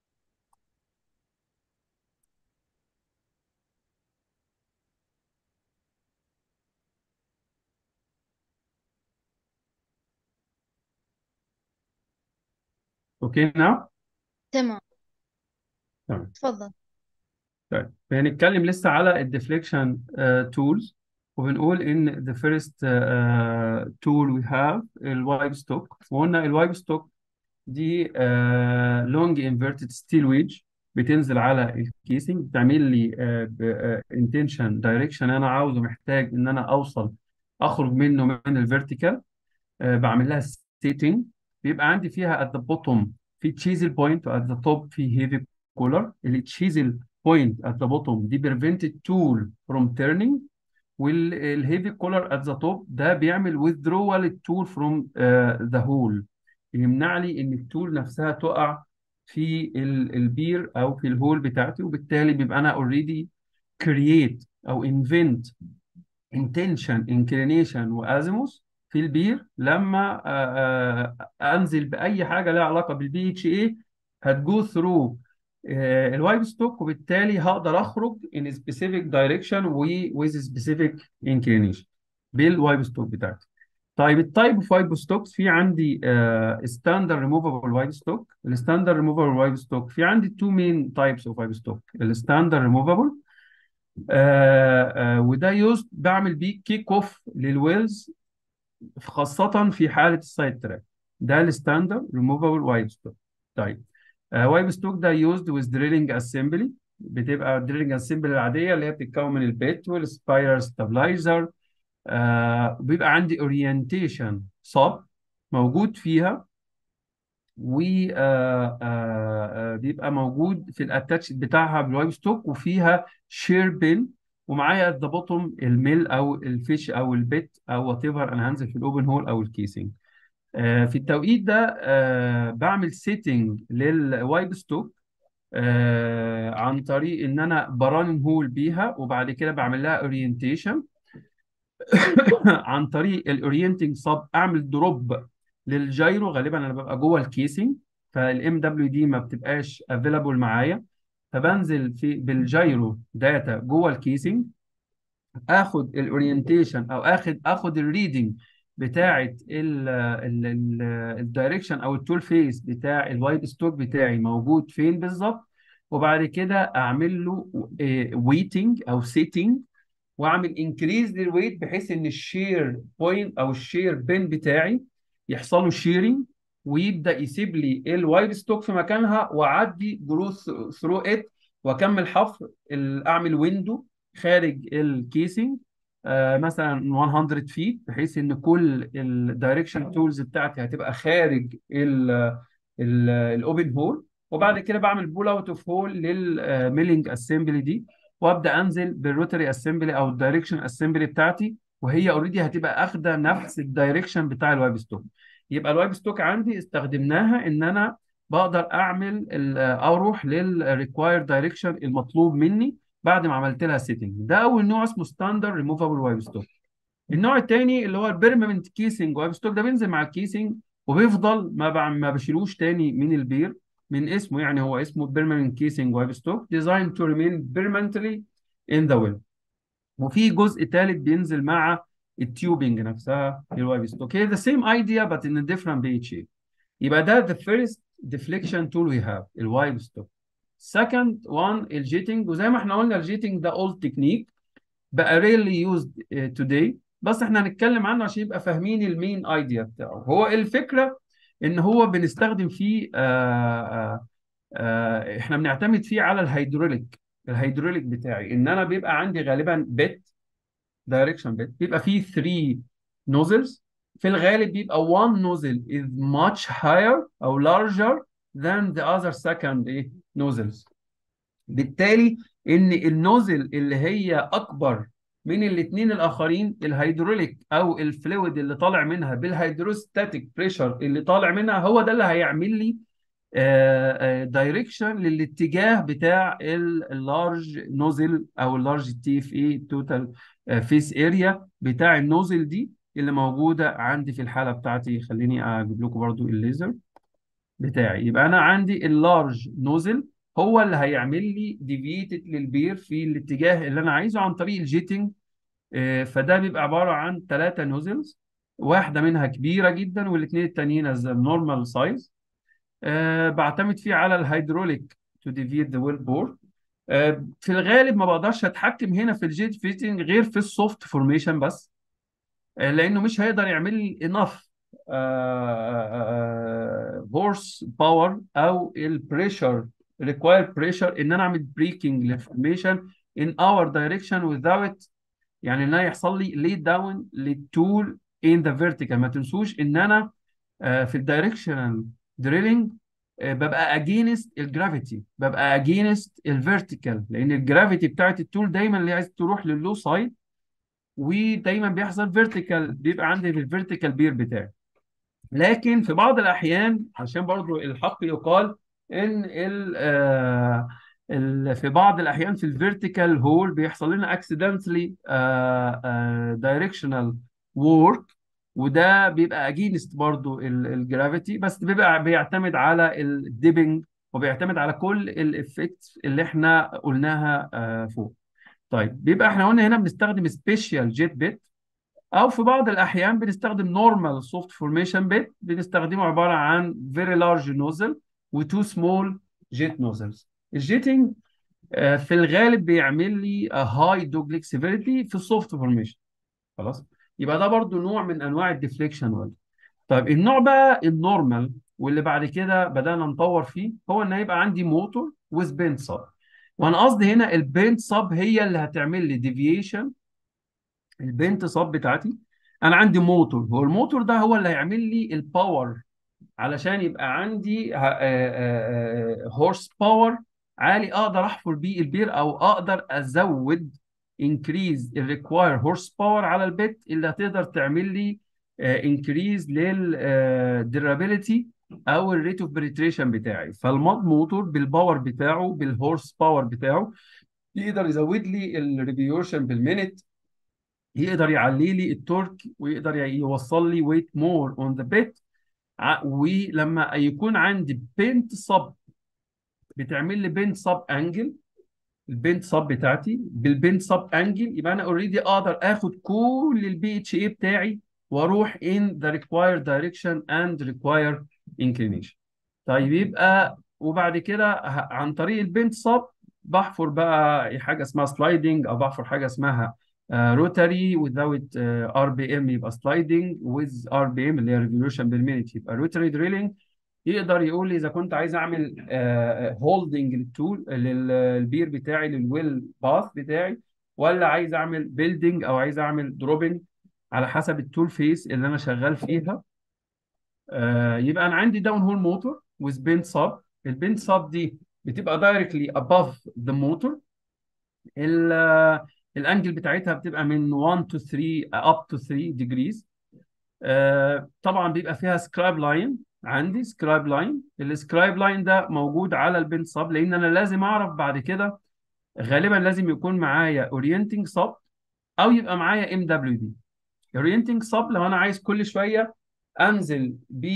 اوكي ناو تمام تمام تفضل طيب هنتكلم لسه على الديفليكشن تولز وبنقول ان the first uh, tool we have الوايب ستوك وقلنا الوايب ستوك دي لونج انفيرتد ستيل ويدج بتنزل على الكيسنج بتعمل لي انتنشن دايركشن انا عاوزه محتاج ان انا اوصل اخرج منه من الفيرتيكال بعمل لها سيتنج بيبقى عندي فيها at the bottom في تشيزل بوينت وات ذا توب في هيفي كولر التشيزل بوينت at the bottom دي prevent tool from turning والهيفي كولر ات ذا توب ده بيعمل withdrawal التول فروم ذا هول يمنع لي ان التول نفسها تقع في ال- البير او في الهول بتاعتي وبالتالي بيبقى انا اوريدي كرييت او انفنت intention inclination وازيموث في البير لما آه، آه، انزل باي حاجه لها علاقه بالبي اتش اي هتجو ثرو الوايب ستوك وبالتالي هقدر اخرج in specific direction و with specific inclination بالوايب ستوك بتاعتي طيب التايب اوف وايب ستوكس في عندي ستاندرد ريموفبل وايب ستوك الستاندرد ريموفبل وايب ستوك في عندي تو مين تايبس اوف وايب ستوك الستاندرد ريموفبل آه آه وده يوز بعمل بيه كيك اوف للويلز خاصة في حالة السايد تراك ده الستاندرد ريموفبل وايب ستوك طيب آه وايب ستوك ده يوزد ويز دريلنج اسمبلي بتبقى دريلنج اسمبلي العادية اللي هي بتتكون من البيت والسبايرال ستابلايزر آه بيبقى عندي اورينتيشن صاب موجود فيها و آه، آه، آه، بيبقى موجود في الاتاتش بتاعها بالوايب ستوك وفيها شير بين ومعايا ات ذا بوتوم الميل او الفيش او البيت او وات ايفر انا هنزل في الاوبن هول او الكيسنج آه، في التوقيت ده آه، بعمل سيتنج للوايب ستوك آه، عن طريق ان انا بران هول بيها وبعد كده بعمل لها اورينتيشن عن طريق الاورينتنج صب اعمل دروب للجايرو غالبا انا ببقى جوه الكيسنج فالام دبليو دي ما بتبقاش افيلابل معايا فبنزل في بالجايرو داتا جوه الكيسنج اخد الاورينتيشن او اخد اخد الريدنج بتاعه الدايركشن او التول فيس بتاع الوايب ستوك بتاعي موجود فين بالظبط وبعد كده اعمل له ويتنج او سيتنج واعمل انكريز للويت بحيث ان الشير بوينت او الشير بين بتاعي يحصل له شيرنج ويبدا يسيب لي الوايب ستوك في مكانها واعدي جروث ثرو ات واكمل حفر ال- اعمل ويندو خارج الكيسنج آه مثلا 100 فيت بحيث ان كل الدايركشن تولز بتاعتي هتبقى خارج الاوبن هول وبعد كده بعمل بول اوت اوف هول للميلينج اسمبلي دي وابدا انزل بالروتري اسمبلي او الدايركشن اسمبلي بتاعتي وهي اوريدي هتبقى اخده نفس الدايركشن بتاع الوايب ستوك يبقى الوايب ستوك عندي استخدمناها ان انا بقدر اعمل ال- اروح للريكواير دايركشن المطلوب مني بعد ما عملت لها سيتنج ده اول نوع اسمه ستاندرد ريموفابل وايب ستوك النوع الثاني اللي هو البيرمننت كيسنج وايب ستوك ده بينزل مع الكيسنج وبيفضل ما بع- ما بشيلوش تاني من البير من اسمه يعني هو اسمه permanent casing وايب ستوك designed to remain permanently in the well وفي جزء ثالث بينزل مع التيوبنج نفسها للوايب ستوك هي the same idea but in a different page shape يبقى ده the first deflection tool we have الوايب ستوك second one الجيتنج وزي ما احنا قلنا الجيتنج ده old technique بقى rarely used uh, today بس احنا هنتكلم عنه عشان يبقى فاهمين المين ايديا بتاعه هو الفكره ان هو بنستخدم فيه آه آه آه احنا بنعتمد فيه على الهيدروليك الهيدروليك بتاعي ان انا بيبقى عندي غالبا بت دايركشن بت بيبقى فيه 3 نوزلز في الغالب بيبقى one nozzle is much higher او larger than the other second ايه nozzles بالتالي ان النوزل اللي هي اكبر من الاثنين الاخرين الهيدروليك او الفلويد اللي طالع منها بالهيدروستاتيك بريشر اللي طالع منها هو ده اللي هيعمل لي دايركشن للاتجاه بتاع اللارج نوزل او اللارج تي اف اي توتال فيس اريا بتاع النوزل دي اللي موجوده عندي في الحاله بتاعتي خليني اجيب لكم برضو الليزر بتاعي يبقى انا عندي اللارج نوزل هو اللي هيعمل لي ديفيتد للبير في الاتجاه اللي انا عايزه عن طريق الجيتنج آه، فده بيبقى عباره عن ثلاثه نوزلز واحده منها كبيره جدا والاثنين التانيين نورمال سايز بعتمد فيه على الهيدروليك تو ديفيت ذا ويل بور في الغالب ما بقدرش اتحكم هنا في الجيت فيتنج غير في السوفت فورميشن بس آه، لانه مش هيقدر يعمل لي انف هورس باور او البريشر require pressure ان انا اعمل بريكنج للفورميشن in our direction without يعني ان انا يحصل لي لي داون للتول in the vertical ما تنسوش ان انا آه، في الدايركشنال دريلينج ببقى اجينست الجرافيتي ببقى اجينست الفيرتيكال لان الجرافيتي بتاعت التول دايما اللي عايز تروح لللو سايد ودايما بيحصل فيرتيكال بيبقى عندي في الفيرتيكال بير بتاعي لكن في بعض الاحيان عشان برضو الحق يقال ان ال آه ال في بعض الاحيان في الفيرتيكال هول بيحصل لنا اكسيدنتلي دايركشنال وورك وده بيبقى اجينست برضو الجرافيتي بس بيبقى بيعتمد على الديبنج وبيعتمد على كل الافكتس اللي احنا قلناها آه فوق طيب بيبقى احنا قلنا هنا بنستخدم سبيشال جيت بيت او في بعض الاحيان بنستخدم نورمال سوفت فورميشن بيت بنستخدمه عباره عن فيري لارج نوزل وتو سمول جيت نوزلز الجيتنج آه، في الغالب بيعمل لي هاي دوجليك سيفيريتي في السوفت فورميشن خلاص يبقى ده برضو نوع من انواع الديفليكشن ويل طيب النوع بقى النورمال واللي بعد كده بدانا نطور فيه هو ان يبقى عندي موتور ويز بنت سب وانا قصدي هنا البنت سب هي اللي هتعمل لي ديفيشن البنت سب بتاعتي انا عندي موتور هو الموتور ده هو اللي هيعمل لي الباور علشان يبقى عندي هورس باور عالي اقدر احفر بيه البير او اقدر ازود انكريز الريكواير هورس باور على البيت اللي هتقدر تعمل لي انكريز للديرابيليتي او الريت اوف بريتريشن بتاعي فالماد موتور بالباور بتاعه بالهورس باور بتاعه يقدر يزود لي الريفيوشن بالمينت يقدر يعلي لي التورك ويقدر يوصل لي ويت مور اون ذا بيت ولما يكون عندي بنت صب بتعمل لي بنت صب انجل البنت صب بتاعتي بالبنت صب انجل يبقى انا اوريدي اقدر اخد كل البي اتش اي بتاعي واروح in the required direction and required inclination طيب يبقى وبعد كده ه- عن طريق البنت صب بحفر بقى حاجه اسمها سلايدنج او بحفر حاجه اسمها روتاري without ار بي ام يبقى سلايدنج with ار بي ام اللي هي ريفولوشن بير مينيت يبقى روتاري دريلينج يقدر يقول لي اذا كنت عايز اعمل هولدنج للتول للبير بتاعي للويل باث بتاعي ولا عايز اعمل بيلدينج او عايز اعمل دروبنج على حسب التول فيس اللي انا شغال فيها آه، يبقى انا عندي داون هول موتور with بنت سب البنت سب دي بتبقى directly above the motor ال- الانجل بتاعتها بتبقى من 1 to 3 up to 3 degrees آه، طبعا بيبقى فيها سكرايب لاين عندي سكرايب لاين السكرايب لاين ده موجود على البنت سب لان انا لازم اعرف بعد كده غالبا لازم يكون معايا اورينتنج سب او يبقى معايا ام دبليو دي اورينتنج سب لو انا عايز كل شويه انزل ب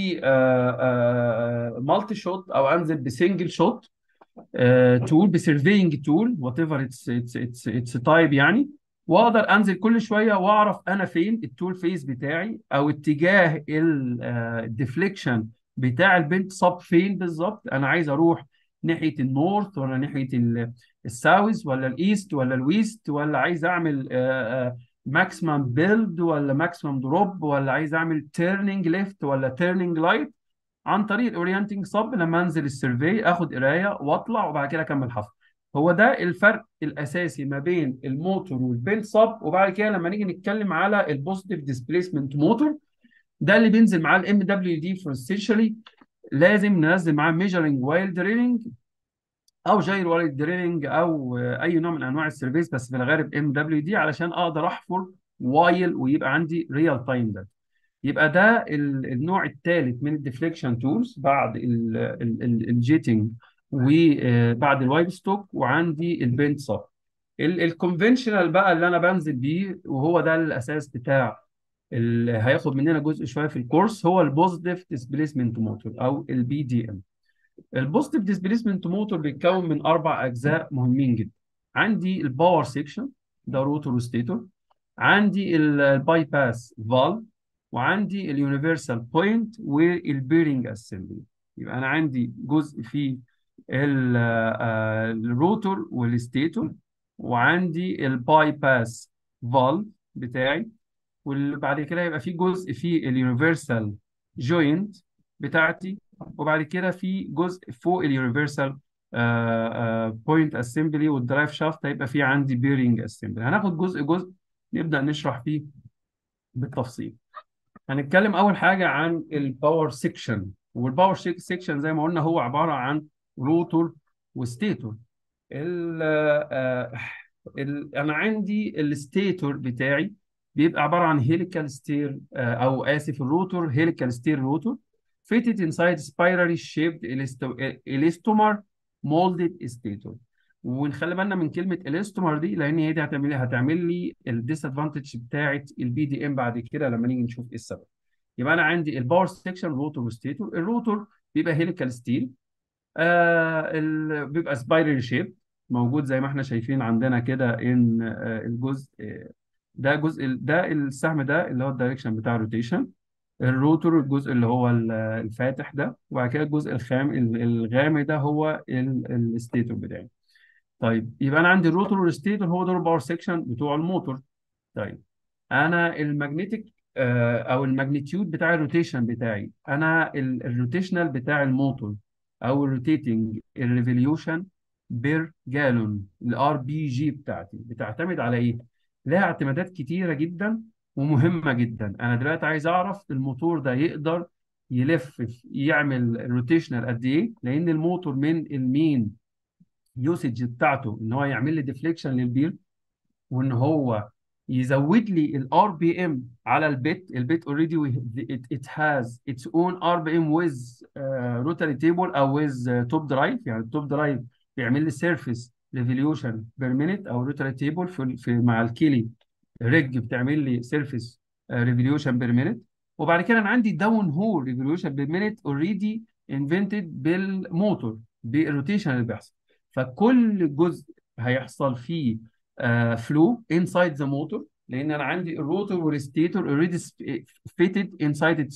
مالتي شوت او انزل بسنجل شوت تول بسيرفينج تول وات ايفر اتس اتس اتس اتس تايب يعني واقدر انزل كل شويه واعرف انا فين التول فيس بتاعي او اتجاه الديفليكشن بتاع البنت صب فين بالظبط انا عايز اروح ناحيه النورث ولا ناحيه الساوث ولا الايست ولا الويست ولا عايز اعمل ماكسيمم بيلد ولا ماكسيمم دروب ولا عايز اعمل تيرنينج ليفت ولا تيرنينج لايت عن طريق الاورينتنج صب لما انزل السيرفي اخد قرايه واطلع وبعد كده اكمل حفظ هو ده الفرق الاساسي ما بين الموتور والبيلد صب وبعد كده لما نيجي نتكلم على البوزيتيف ديسبيسمنت موتور ده اللي بينزل معاه الام دبليو دي فرستيشلي لازم ننزل معاه ميجرنج وايل دريلنج او جاير وايل دريلنج او اي نوع من انواع السيرفيس بس في الغالب ام دبليو دي علشان اقدر احفر وايل ويبقى عندي ريال تايم ده يبقى ده ال- النوع الثالث من الديفليكشن تولز بعد الجيتنج وبعد الوايب ستوك وعندي البنت صب الكونفنشنال بقى اللي انا بنزل بيه وهو ده الاساس بتاع اللي هياخد مننا جزء شويه في الكورس هو البوزيتيف ديسبيسمنت موتور او البي دي ام البوزيتيف ديسبيسمنت موتور بيتكون من اربع اجزاء مهمين جدا عندي الباور سيكشن ده روتور وستيتور عندي الباي باس فالف وعندي اليونيفرسال بوينت والبيرنج اسمبلي يبقى انا عندي جزء في ال- آه، الروتور والستيتور وعندي الباي باس فالف بتاعي وبعد كده يبقى في جزء في اليونيفرسال جوينت بتاعتي وبعد كده في جزء فوق اليونيفرسال بوينت اسمبلي والدرايف شافت هيبقى في عندي بيرنج اسمبلي هناخد جزء جزء نبدأ نشرح فيه بالتفصيل هنتكلم اول حاجه عن الباور سيكشن والباور سيكشن زي ما قلنا هو عباره عن روتور وستيتور ال آه، ال انا عندي الستيتور بتاعي بيبقى عباره عن هيليكال ستير او اسف الروتور هيليكال ستير روتور fitted inside spirally shaped elastomer molded stator ونخلي بالنا من كلمه الاستومر دي لان هي دي هتعمل لي هتعمل لي الديس ادفانتج بتاعه البي دي ام بعد كده لما نيجي نشوف ايه السبب يبقى انا عندي الباور سيكشن روتور وستيتور الروتور بيبقى هيليكال ستيل آه ال... بيبقى سبايرال شيب موجود زي ما احنا شايفين عندنا كده ان آه الجزء آه ده جزء ده السهم ده اللي هو الدايركشن بتاع الروتيشن الروتور الجزء اللي هو ال- الفاتح ده وبعد كده الجزء الخام ال- الغامق ده هو ال- الستيتور بتاعي طيب يبقى انا عندي الروتور والستيتور هو دول الباور سيكشن بتوع الموتور طيب انا المagnetic آه، او الماجنتيود بتاع الروتيشن بتاعي انا ال- الروتيشنال بتاع الموتور او الروتيتنج الريفوليوشن بير جالون الار بي جي بتاعتي بتعتمد على ايه؟ لها اعتمادات كتيره جدا ومهمه جدا انا دلوقتي عايز اعرف الموتور ده يقدر يلف يعمل روتيشنال قد ايه لان الموتور من المين يوسج بتاعته ان هو يعمل لي ديفليكشن للبير وان هو يزود لي الار بي ام على البيت البيت اوريدي ات هاز اتس اون ار بي ام ويز روتاري تيبل او ويز توب درايف يعني التوب درايف بيعمل لي سيرفيس ريفوليوشن بير مينيت او روتاري تيبل في, في مع الكيلي ريج بتعمل لي سيرفيس ريفوليوشن بير مينيت وبعد كده انا عندي داون هول ريفوليوشن بير مينيت اوريدي انفنتد بالموتور بالروتيشن اللي بيحصل فكل جزء هيحصل فيه فلو انسايد ذا موتور لان انا عندي الروتور والستيتور اوريدي فيتد انسايد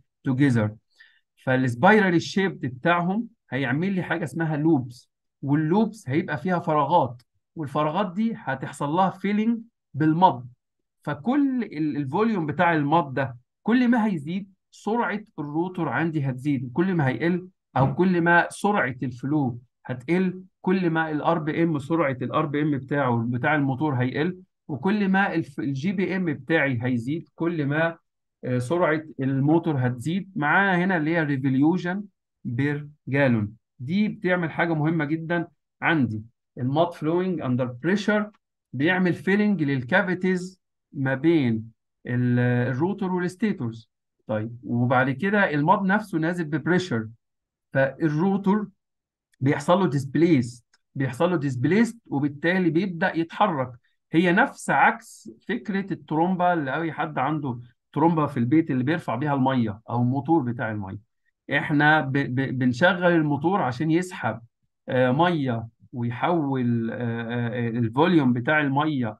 توجذر فالسبايرال شيب بتاعهم هيعمل لي حاجه اسمها لوبس واللوبس هيبقى فيها فراغات والفراغات دي هتحصل لها فيلينج بالمض فكل ال- الفوليوم بتاع المض ده كل ما هيزيد سرعه الروتور عندي هتزيد كل ما هيقل او كل ما سرعه الفلو هتقل كل ما الار بي ام سرعه الار بي ام بتاعه بتاع الموتور هيقل وكل ما الجي بي ام بتاعي هيزيد كل ما آه، سرعه الموتور هتزيد معاها هنا اللي هي ريفوليوشن بير جالون دي بتعمل حاجه مهمه جدا عندي المود فلوينج اندر بريشر بيعمل فيلنج للكافيتيز ما بين ال- الروتور والستيتورز طيب وبعد كده المود نفسه نازل ببريشر فالروتور بيحصل له ديسبليست بيحصل له ديسبليست وبالتالي بيبدأ يتحرك هي نفس عكس فكرة الترومبا اللي اي حد عنده ترومبا في البيت اللي بيرفع بيها المية او الموتور بتاع المية احنا ب ب بنشغل الموتور عشان يسحب آه، مية ويحول آه، آه، الفوليوم بتاع المية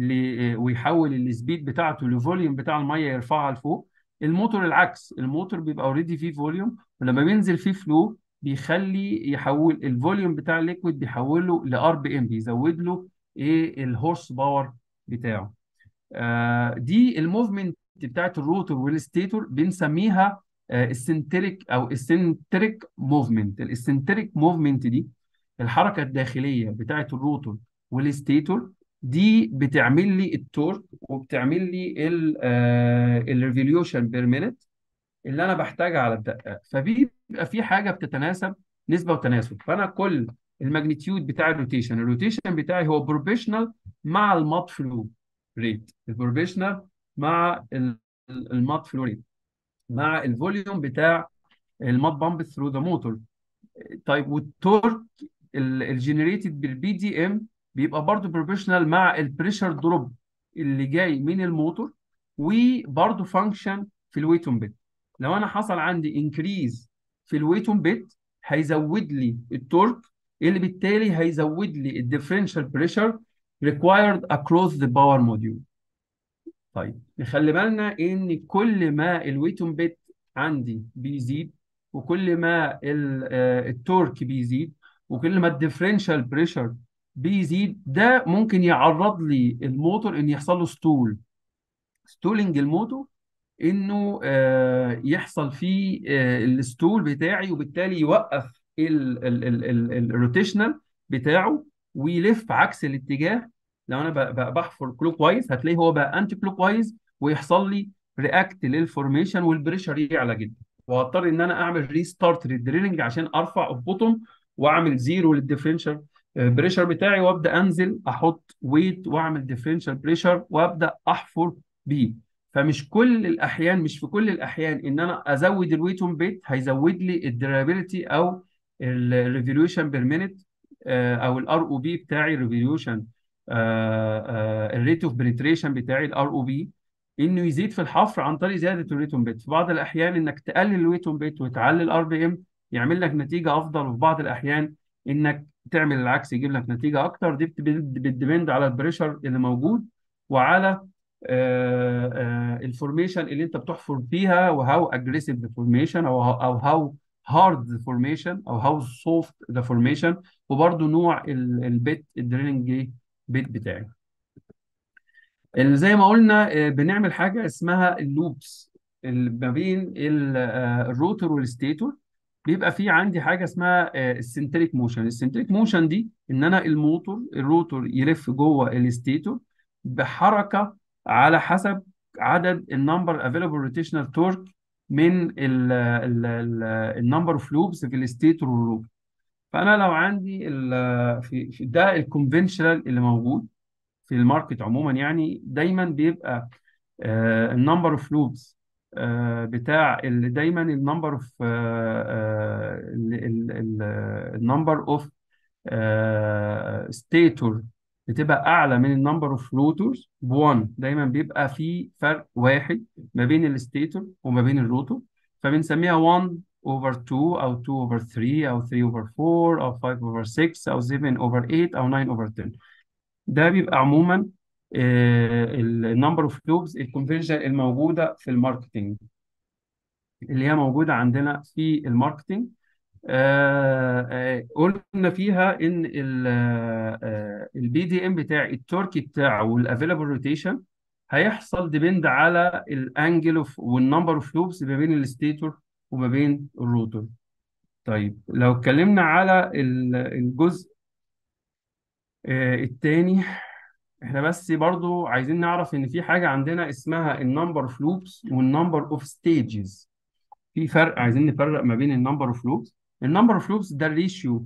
ل- ويحول السبيد بتاعته لفوليوم بتاع المية يرفعها لفوق الموتور العكس الموتور بيبقى اوريدي فيه فوليوم ولما بينزل فيه فلو بيخلي يحول الفوليوم بتاع الليكويد بيحوله لار بي ام بيزود له ايه الهورس باور بتاعه آه، دي الموفمنت بتاعت الروتور والستيتور بنسميها السنتريك او السنتريك موفمنت السنتريك موفمنت دي الحركه الداخليه بتاعت الروتور والستيتور دي بتعمل لي التورك وبتعمل لي الريفوليوشن بير مينت اللي انا بحتاجها على الدقه فبيبقى في حاجه بتتناسب نسبه وتناسب فانا كل الماجنتيود بتاع الروتيشن الروتيشن بتاعي هو بروبيشنال مع المات فلو ريت البروبيشنال مع المات فلو ريت مع الفوليوم بتاع المات بامب ثرو ذا موتور طيب والتورك الجنريتد بالبي دي ام بيبقى برضه بروبيشنال مع البريشر دروب اللي جاي من الموتور وبرضه فانكشن في الويتون بيت لو انا حصل عندي انكريز في الويتون بيت هيزود لي التورك اللي بالتالي هيزود لي الديفرنشال بريشر required across the power module طيب نخلي بالنا ان كل ما الويتون بيت عندي بيزيد وكل ما التورك بيزيد وكل ما الديفرنشال بريشر بيزيد ده ممكن يعرض لي الموتور ان يحصل له ستول ستولينج الموتور انه آه يحصل فيه آه الستول بتاعي وبالتالي يوقف الروتيشنال بتاعه ويلف عكس الاتجاه لو انا بحفر كلوك وايز هتلاقيه هو بقى انتي كلوك وايز ويحصل لي رياكت للفورميشن والبريشر يعلى جدا وهضطر ان انا اعمل ريستارت للدريلنج عشان ارفع البوتوم واعمل زيرو للديفرنشال بريشر بتاعي وابدا انزل احط ويت واعمل ديفرنشال بريشر وابدا احفر بيه فمش كل الاحيان مش في كل الاحيان ان انا ازود الويتون بيت هيزود لي الدرابيلتي او الريفوليوشن بير مينيت او الار او بي بتاعي الريفوليوشن الريت اوف بنتريشن بتاعي الار او بي انه يزيد في الحفر عن طريق زياده الويتون بيت في بعض الاحيان انك تقلل الويتون بيت وتعلي الار بي ام يعمل لك نتيجه افضل وفي بعض الاحيان انك تعمل العكس يجيب لك نتيجه اكتر دي بتديبند على البريشر اللي موجود وعلى الفورميشن اللي انت بتحفر فيها وهاو اجريسيف ذا فورميشن او او هاو هارد ذا فورميشن او هاو سوفت ذا فورميشن وبرده نوع البيت الدريلنج بيت بتاعي زي ما قلنا بنعمل حاجه اسمها اللوبس ما بين الروتور والستيتور بيبقى في عندي حاجه اسمها السنتريك موشن السنتريك موشن دي ان انا الموتور الروتور يلف جوه الستيتور بحركه على حسب عدد النمبر افيلابل روتيشنال تورك من النمبر اوف لوبس في الستيتور والروتور فانا لو عندي في ده الكونفنشنال اللي موجود في الماركت عموما يعني دايما بيبقى النمبر اوف لوبس بتاع اللي دايما النمبر اوف النمبر اوف ستيتور بتبقى اعلى من النمبر اوف روتورز ب1 دايما بيبقى في فرق واحد ما بين الستيتور وما بين الروتور فبنسميها 1 over 2 او 2 over 3 او 3 over 4 او 5 over 6 او 7 over 8 او 9 over 10 ده بيبقى عموما النمبر اوف لوبز الكونفنشن الموجوده في الماركتنج اللي هي موجوده عندنا في الماركتنج آه آه قلنا فيها ان البي دي ام بتاع التوركي بتاعه والافيلابل روتيشن هيحصل ديبند على الانجل اوف والنمبر اوف لوبس ما بين الستيتور وما بين الروتور طيب لو اتكلمنا على الجزء آه الثاني احنا بس برضو عايزين نعرف ان في حاجه عندنا اسمها النمبر اوف لوبس والنمبر اوف ستيجز في فرق عايزين نفرق ما بين النمبر اوف لوبس النمبر اوف لوبس ده الريشيو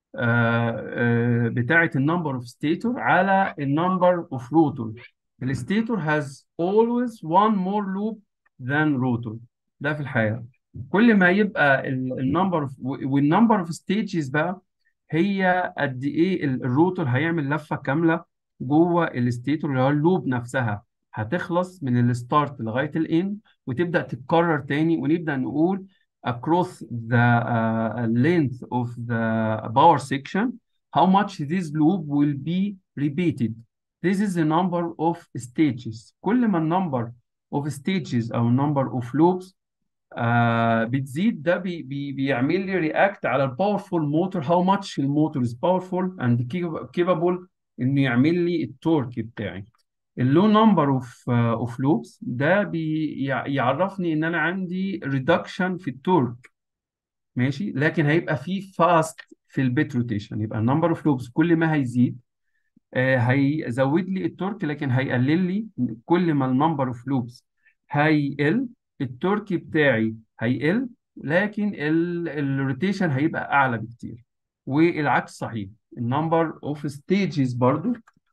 بتاعه النمبر اوف ستيتور على النمبر اوف روتور الستيتور has always one more loop than rotor ده في الحياه كل ما يبقى النمبر والنمبر اوف ستيجز بقى هي قد ايه الروتور هيعمل لفه كامله جوه الستيتور اللي هو اللوب نفسها هتخلص من الستارت لغايه الان وتبدا تتكرر تاني ونبدا نقول across the uh, length of the power section how much this loop will be repeated this is the number of stages كل ما النمبر of stages او number of loops آه بتزيد ده بي بي بيعمل لي رياكت على الباورفول موتور هاو ماتش الموتور از باورفول اند كيبل انه يعمل لي التورك بتاعي اللو نمبر اوف اوف لوبس ده بيعرفني ان انا عندي ريدكشن في التورك ماشي لكن هيبقى فيه فاست في البيت روتيشن يبقى النمبر اوف لوبس كل ما هيزيد آه، هيزود لي التورك لكن هيقلل لي كل ما النمبر اوف لوبس هيقل التورك بتاعي هيقل لكن الروتيشن هيبقى اعلى بكتير والعكس صحيح النمبر اوف ستيجز برضو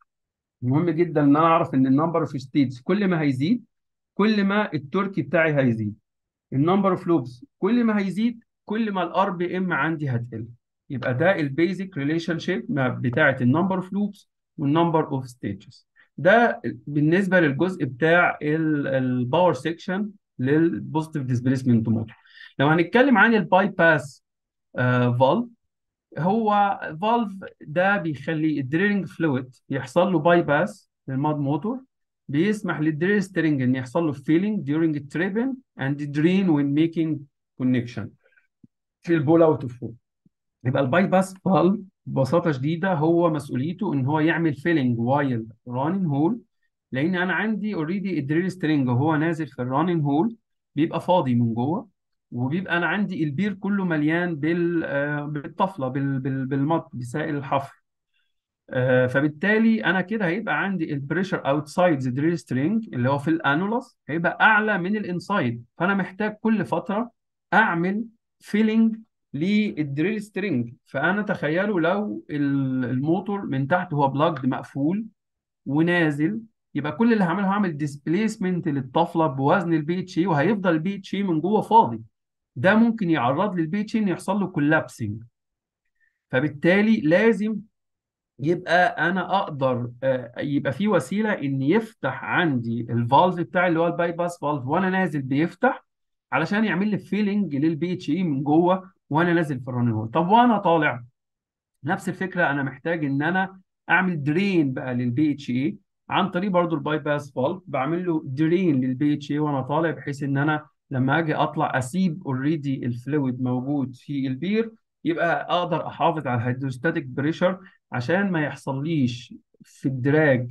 مهم جدا ان انا اعرف ان النمبر اوف ستيجز كل ما هيزيد كل ما التورك بتاعي هيزيد النمبر اوف لوبس كل ما هيزيد كل ما الار بي ام عندي هتقل يبقى ده البيزك ريليشن شيب بتاعه النمبر اوف لوبس والنمبر اوف ستيجز ده بالنسبه للجزء بتاع الباور سيكشن للبوزيتيف ديسبيسمنت موتور لو هنتكلم عن الباي باس فالف هو فالف ده بيخلي الدريلنج فلويد يحصل له باي باس للماد موتور بيسمح للدريل سترينج ان يحصل له فيلينج during tripping and drain when making connection في البول اوت اوف يبقى الباي باس فالف ببساطه شديده هو مسؤوليته ان هو يعمل فيلينج وايل رانين هول لان انا عندي اوريدي الدريل سترينج وهو نازل في الرانين هول بيبقى فاضي من جوه وبيبقى انا عندي البير كله مليان بال آه، بالطفله بال بال بالمط بسائل الحفر آه، فبالتالي انا كده هيبقى عندي البريشر اوتسايد ذا دريل سترينج اللي هو في الانولس هيبقى اعلى من الانسايد فانا محتاج كل فتره اعمل فيلينج للدريل سترينج فانا تخيلوا لو ال- الموتور من تحت هو بلاجد مقفول ونازل يبقى كل اللي هعمله هعمل ديسبيسمنت للطفله بوزن البي اتش اي وهيفضل البي اتش اي من جوه فاضي ده ممكن يعرض للبي اتش ان يحصل له كولابسنج فبالتالي لازم يبقى انا اقدر آه، يبقى في وسيله ان يفتح عندي الفالف بتاعي اللي هو الباي باس فالف وانا نازل بيفتح علشان يعمل لي فيلنج للبي اتش اي من جوه وانا نازل في الرن هول طب وانا طالع نفس الفكره انا محتاج ان انا اعمل درين بقى للبي اتش اي عن طريق برضو الباي باس فالف بعمل له درين للبي اتش اي وانا طالع بحيث ان انا لما اجي اطلع اسيب اوريدي الفلويد موجود في البير يبقى اقدر احافظ على الهيدروستاتيك بريشر عشان ما يحصليش في الدراج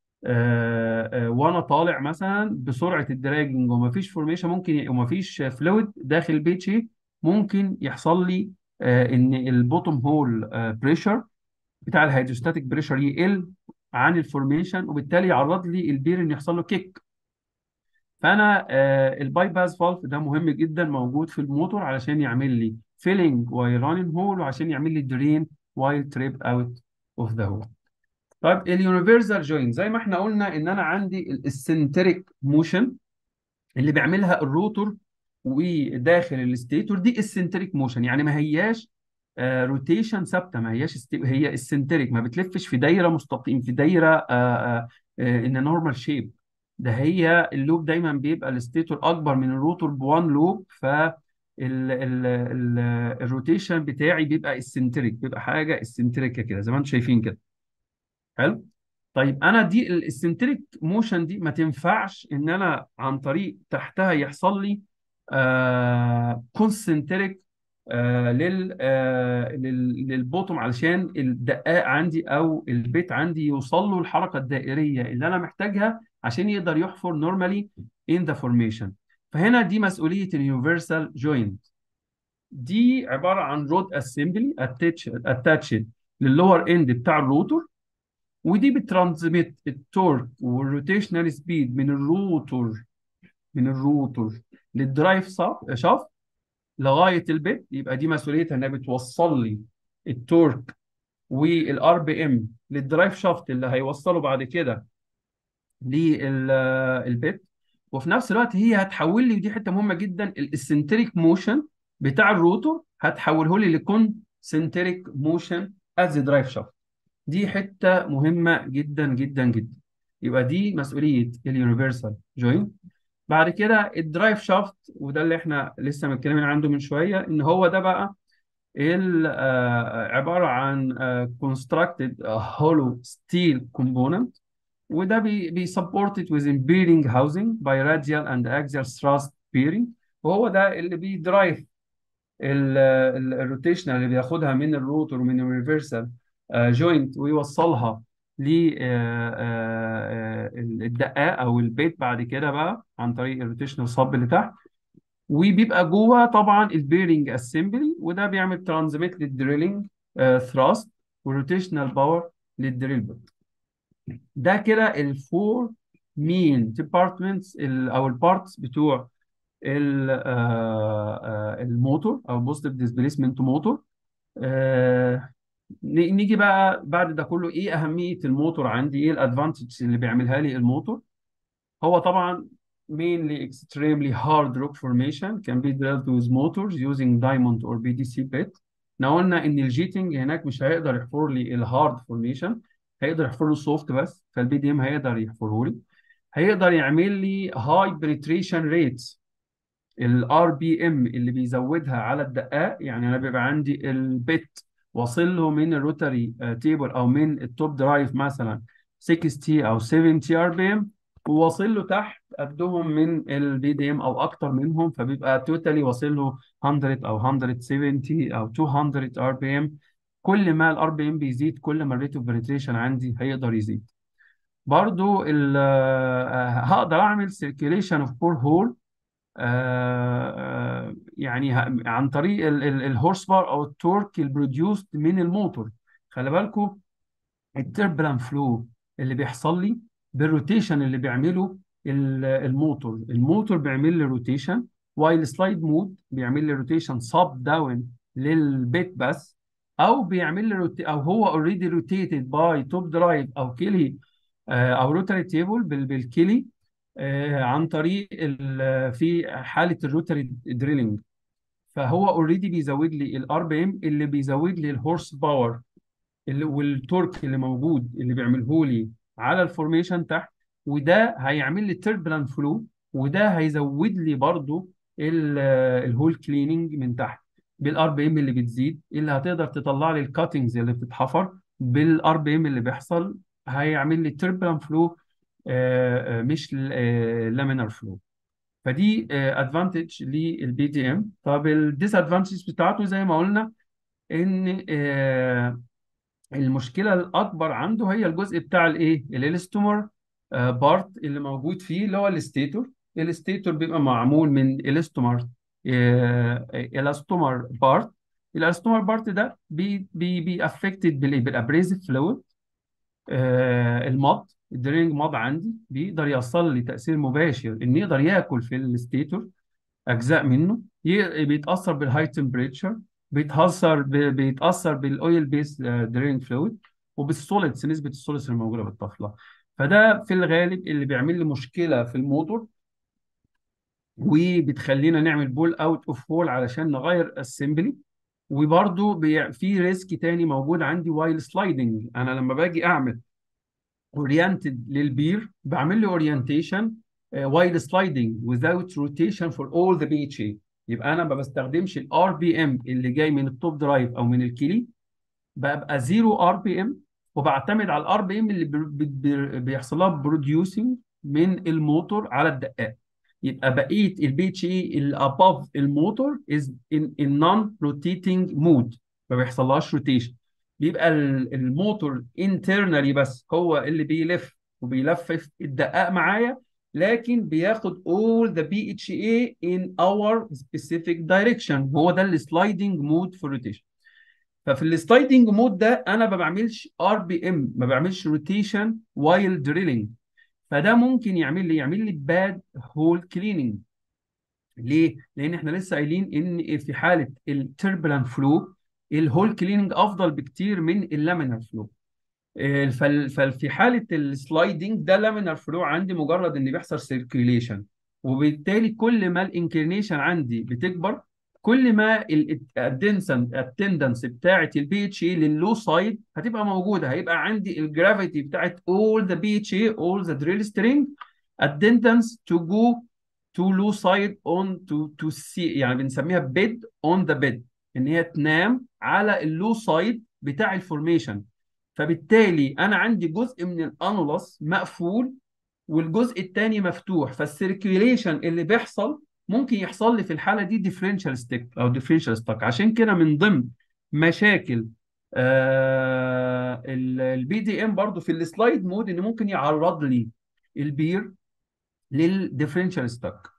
آه، آه، وانا طالع مثلا بسرعه الدراجنج ومفيش فورميشن ممكن ي- ومفيش فلويد داخل البي اتش اي ممكن يحصل لي آه، ان البوتوم هول بريشر بتاع الهيدروستاتيك بريشر يقل عن الفورميشن وبالتالي يعرض لي البير ان يحصل له كيك فانا آه الباي باس فالف ده مهم جدا موجود في الموتور علشان يعمل لي فيلينج وايل رانين هول وعشان يعمل لي درين وايل تريب اوت اوف ذا هول طيب اليونيفرسال جوين زي ما احنا قلنا ان انا عندي السنتريك موشن اللي بيعملها الروتور وداخل الستيتور دي السنتريك موشن يعني ما هياش روتيشن ثابته ما هياش است- هي السنتريك ما بتلفش في دايره مستقيم في دايره ان نورمال شيب ده هي اللوب دايما بيبقى الستيتور اكبر من الروتور بوان لوب ف الروتيشن بتاعي بيبقى السنتريك بيبقى حاجه السنتريكه كده زي ما انتم شايفين كده حلو طيب انا دي السنتريك موشن دي ما تنفعش ان انا عن طريق تحتها يحصل لي آه كونسنتريك آه لل آه لل- للبوتوم علشان الدقاق عندي او البيت عندي يوصل له الحركه الدائريه اللي انا محتاجها عشان يقدر يحفر نورمالي ان ذا فورميشن فهنا دي مسؤوليه اليونيفرسال جوينت دي عباره عن رود اسمبلي اتاتشد للور اند بتاع الروتور ودي بترانزميت التورك والروتيشنال سبيد من الروتور من الروتور للدرايف صا- شافت لغايه البيت يبقى دي مسؤوليتها انها بتوصل لي التورك والار بي ام للدرايف شافت اللي هيوصله بعد كده للبيت وفي نفس الوقت هي هتحول لي ودي حته مهمه جدا السنتريك موشن بتاع الروتور هتحوله لي لكونسنتريك موشن از درايف شافت دي حته مهمه جدا جدا جدا يبقى دي مسؤوليه اليونيفرسال جوينت بعد كده الدرايف شافت وده اللي احنا لسه متكلمين عنده من شويه ان هو ده بقى ال- آه، عباره عن constructed hollow steel component وده بي بي supported within bearing housing by radial and axial thrust bearing وهو ده اللي بيدرايف الروتيشنال اللي بياخدها من الروتور ومن الريفرسال جوينت ويوصلها للدقاق او البيت بعد كده بقى عن طريق الروتيشنال صب اللي تحت وبيبقى جوه طبعا البيرنج اسمبلي وده بيعمل ترانزميت للدريلينج ثراست والروتيشنال باور للدريل بيت ده كده الفور مين ديبارتمنتس او البارتس بتوع ال- آه، آه، الموتور او بوزيتيف ديسبيسمنت موتور نيجي بقى بعد ده كله ايه اهميه الموتور عندي ايه الادفانتج اللي بيعملها لي الموتور هو طبعا mainly extremely hard rock formation can be drilled with motors using diamond or BDC bit احنا قلنا ان الجيتنج هناك مش هيقدر يحفر لي الهارد فورميشن هيقدر يحفر له السوفت بس فالبي دي ام هيقدر يحفره لي هيقدر يعمل لي هاي penetration rates الار بي ام اللي بيزودها على الدقاق يعني انا بيبقى عندي البت واصل له من الروتري تيبل او من التوب درايف مثلا 60 او 70 ار بي ام وواصل له تحت قدهم من البي دي ام او اكتر منهم فبيبقى توتالي واصل له 100 او 170 او 200 ار بي ام كل ما الار بي ام بيزيد كل ما الريت اوف بنتريشن عندي هيقدر يزيد برضو ال- آه، هقدر اعمل سيركيليشن اوف بور هول آه، يعني ه- عن طريق الهورس باور او التورك البروديوسد من الموتور خلي بالكم التربلان فلو اللي بيحصل لي بالروتيشن اللي بيعمله ال- الموتور الموتور بيعمل لي روتيشن وايل سلايد مود بيعمل لي روتيشن صاب داون للبيت بس او بيعمل لي روتي او هو اوريدي روتيتد باي توب درايف او كيلي آه، او روتري تيبل بالكيلي آه، عن طريق ال- في حاله الروتري دريلينج فهو اوريدي بيزود لي الار بي ام اللي بيزود لي الهورس باور اللي والتورك اللي موجود اللي بيعمله لي على الفورميشن تحت وده هيعمل لي تربلان فلو وده هيزود لي برضو ال- الهول كليننج من تحت بالار بي ام اللي بتزيد اللي هتقدر تطلع لي الكاتنجز اللي بتتحفر بالار بي ام اللي بيحصل هيعمل لي تربلان فلو مش لامينار فلو فدي ادفانتج للبي دي ام طب الديس ادفانتج بتاعته زي ما قلنا ان آه، المشكله الاكبر عنده هي الجزء بتاع الايه الالاستومر بارت اللي موجود فيه اللي هو الاستيتور الاستيتور بيبقى معمول من الاستومر الاستومر بارت الاستومر بارت ده بي بي بي افكتد بالايه بالابريزيف فلويد المض الدرينج مض عندي بيقدر يوصل لي تاثير مباشر ان يقدر ياكل في الستيتور اجزاء منه ي- بيتاثر بالهاي تمبريتشر بيتاثر ب- بيتاثر بالاويل بيس درينج فلويد وبالسوليدز نسبه السوليدز الموجوده بالطفله فده في الغالب اللي بيعمل لي مشكله في الموتور وبتخلينا نعمل بول اوت اوف هول علشان نغير اسمبلي وبرضه بي... في ريسك تاني موجود عندي وايل سلايدنج انا لما باجي اعمل اورينتد للبير بعمل لي اورينتيشن وايل سلايدنج without rotation for all the BHA يبقى انا ما بستخدمش الار بي ام اللي جاي من التوب درايف او من الكيلي ببقى زيرو ار بي ام وبعتمد على الار بي ام اللي بي- بي- بيحصل لها بروديوسنج من الموتور على الدقات يبقى بقيه البي اتش اي اللي above الموتور از ان نون روتيتنج مود ما بيحصلهاش روتيشن بيبقى ال- الموتور انترنالي بس هو اللي بيلف وبيلفف الدقاق معايا لكن بياخد all the BHA in our specific direction هو ده السلايدنج مود في الروتيشن ففي السلايدنج مود ده انا ما بعملش ار بي ام ما بعملش روتيشن وايل دريلينج فده ممكن يعمل لي يعمل لي باد هول كليننج ليه؟ لان احنا لسه قايلين ان في حاله التربلنت فلو الهول كليننج افضل بكتير من اللامينار فلو آه، فال- ففي حاله السلايدنج ده لامينار فلو عندي مجرد ان بيحصل سيركيوليشن وبالتالي كل ما الانكلينيشن عندي بتكبر كل ما الدنسن التندنس بتاعه البي اتش اي لللو سايد هتبقى موجوده هيبقى عندي الجرافيتي بتاعه all the BHA all the drill string التندنس to go to low side on to to see يعني بنسميها bed on the bed ان هي تنام على اللو سايد بتاع الفورميشن فبالتالي انا عندي جزء من الانولس مقفول والجزء الثاني مفتوح فالسيركيوليشن اللي بيحصل ممكن يحصل لي في الحاله دي ديفرنشال ستيك او ديفرنشال ستاك عشان كده من ضمن مشاكل البي دي ام برضو في السلايد مود ان ممكن يعرض لي البير للديفرنشال ستاك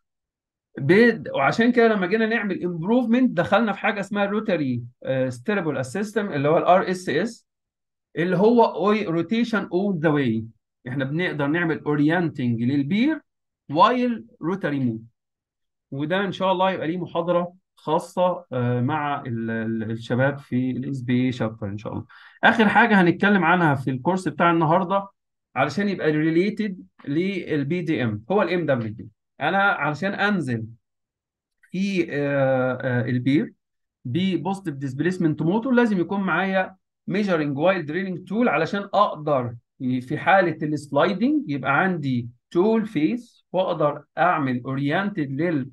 وعشان كده لما جينا نعمل امبروفمنت دخلنا في حاجه اسمها روتاري ستيربل اسيستم اللي هو الار اس اس اللي هو روتيشن اول ذا واي احنا بنقدر نعمل اورينتنج للبير وايل روتاري مود وده ان شاء الله يبقى ليه محاضره خاصه آه، مع ال- ال- الشباب في الاس بي اي شابتر ان شاء الله اخر حاجه هنتكلم عنها في الكورس بتاع النهارده علشان يبقى ريليتد للبي دي ام هو الام دبليو دي انا علشان انزل في آه، آه، البير ببوزيتيف ديسبيسمنت موتور لازم يكون معايا ميجرنج وايل دريلنج تول علشان اقدر في حاله السلايدنج يبقى عندي تول فيس واقدر اعمل اورينتد لل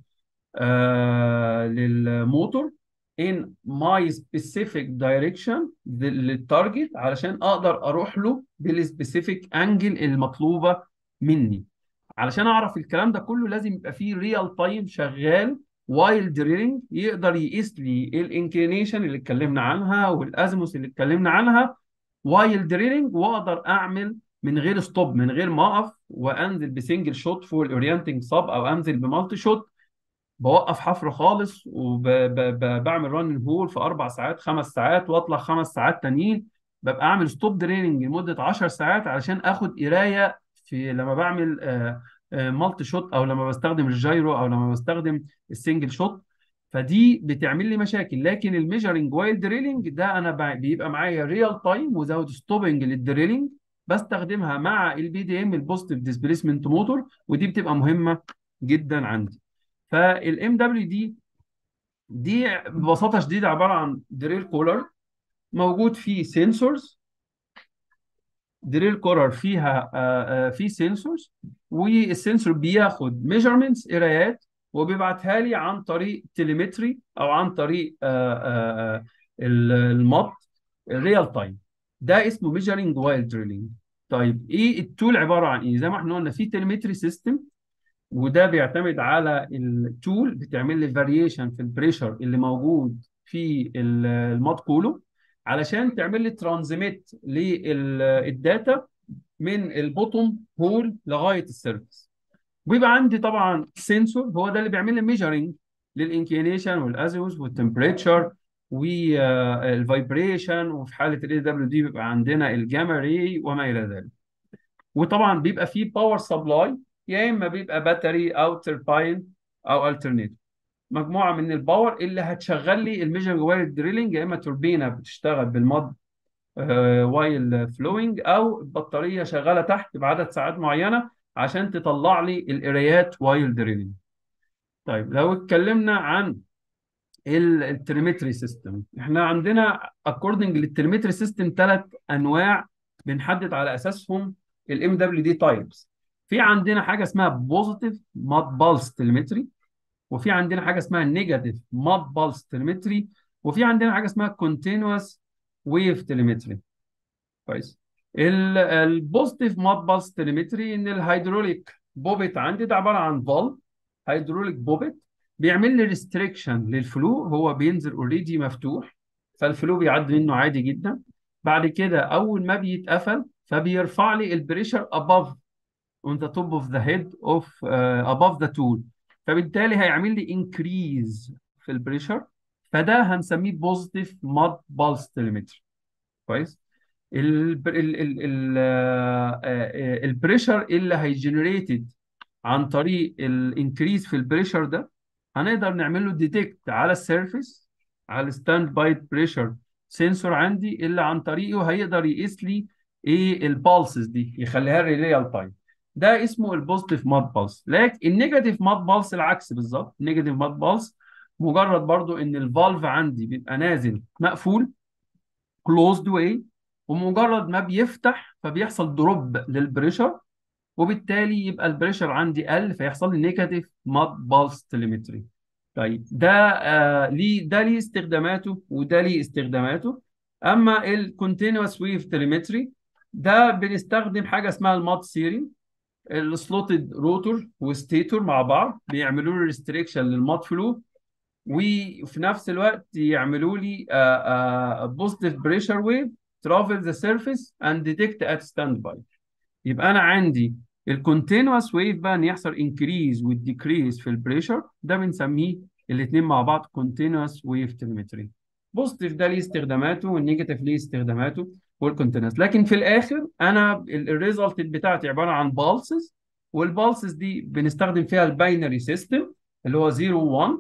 آه للموتور in my specific direction للتارجت علشان اقدر اروح له بالسبيسيفيك انجل المطلوبه مني علشان اعرف الكلام ده كله لازم يبقى فيه ريال تايم شغال وايل دريلنج يقدر يقيس لي الانكلينيشن اللي اتكلمنا عنها والازموس اللي اتكلمنا عنها وايل دريلنج واقدر اعمل من غير ستوب من غير ما اقف وانزل بسنجل شوت فوق الاورينتنج صاب او انزل بمالتي شوت بوقف حفر خالص وبعمل ران هول في اربع ساعات خمس ساعات واطلع خمس ساعات تانيين ببقى اعمل ستوب دريلنج لمده 10 ساعات علشان اخد قرايه في لما بعمل مالتي شوت او لما بستخدم الجايرو او لما بستخدم السنجل شوت فدي بتعمل لي مشاكل لكن الميجرنج وايل دريلنج ده انا ب- بيبقى معايا ريال تايم وزود ستوبنج للدريلنج بستخدمها مع البي دي ام البوزيتيف ديسبيسمنت موتور ودي بتبقى مهمه جدا عندي فالام دبليو دي دي ببساطه شديده عباره عن دريل كولر موجود فيه سنسورز دريل كولر فيها آه، آه، فيه سنسورز والسنسور بياخد ميجرمنتس قرايات وبيبعتها لي عن طريق تليمتري او عن طريق آه، آه، آه، ال- المط ريال تايم ده اسمه ميجرنج وايل دريلينج طيب ايه التول عباره عن ايه زي ما احنا قلنا في تليمتري سيستم وده بيعتمد على التول بتعمل لي فاريشن في البريشر اللي موجود في ال- الماد كولو علشان تعمل لي ترانزميت للداتا من البوتوم هول لغايه السيرفيس ويبقى عندي طبعا سنسور هو ده اللي بيعمل لي ميجرنج للانكلينيشن والازيوس والتمبريتشر والفايبريشن وفي حاله الاي دبليو دي بيبقى عندنا الجاما ري وما الى ذلك وطبعا بيبقى فيه باور سبلاي يا اما بيبقى باتري او ترباين او الترنيتور مجموعه من الباور اللي هتشغل لي الميجر واير دريلنج يا اما توربينه بتشتغل بالمض وايل فلوينج او البطاريه شغاله تحت بعدد ساعات معينه عشان تطلع لي القرايات وايل دريلنج طيب لو اتكلمنا عن التريمتري سيستم احنا عندنا اكوردنج للتريمتري سيستم ثلاث انواع بنحدد على اساسهم الام دبليو دي تايبس في عندنا حاجه اسمها بوزيتيف ماد بالس تليمتري وفي عندنا حاجه اسمها نيجاتيف ماد بالس تليمتري وفي عندنا حاجه اسمها كونتينوس ويف تليمتري كويس البوزيتيف ماد بالس تليمتري ان الهيدروليك بوبيت عندي ده عباره عن فالف هيدروليك بوبيت بيعمل لي ريستريكشن للفلو هو بينزل اوريدي مفتوح فالفلو بيعدي منه عادي جدا بعد كده اول ما بيتقفل فبيرفع لي البريشر above on the top of the head of uh, above the tool فبالتالي هيعمل لي increase في البريشر فده هنسميه بوزيتيف ماد بالس تليمتري كويس البريشر اللي هيجنريتد عن طريق الانكريز في البريشر ده هنقدر نعمل له ديتكت على السيرفيس على الستاند باي بريشر سنسور عندي اللي عن طريقه هيقدر يقيس لي ايه البالسز دي يخليها لي ريال تايم ده اسمه البوزيتيف ماد بالس لكن النيجاتيف ماد بالس العكس بالظبط النيجاتيف ماد بالس مجرد برضو ان الفالف عندي بيبقى نازل مقفول كلوزد واي ومجرد ما بيفتح فبيحصل دروب للبريشر وبالتالي يبقى البريشر عندي قل فيحصل لي نيجاتيف ماد بالس تليمتري طيب ده آه ليه ده ليه استخداماته وده ليه استخداماته اما الكونتينوس ويف تليمتري ده بنستخدم حاجه اسمها الماد سيري السلوتد روتور وستيتور مع بعض بيعملوا له ريستريكشن للماد فلو وفي نفس الوقت يعملوا لي بوزيتيف بريشر ويف ترافل ذا سيرفيس اند ديتكت ات ستاند باي يبقى انا عندي الكونتينوس ويف بقى ان يحصل انكريز والديكريز في البريشر ده بنسميه الاثنين مع بعض كونتينوس ويف تلمتري بوزيتيف ده ليه استخداماته والنيجاتيف ليه استخداماته والكونتينوس لكن في الاخر انا الريزلت بتاعتي عباره عن بالسز والبالسز دي بنستخدم فيها الباينري سيستم اللي هو 0 و1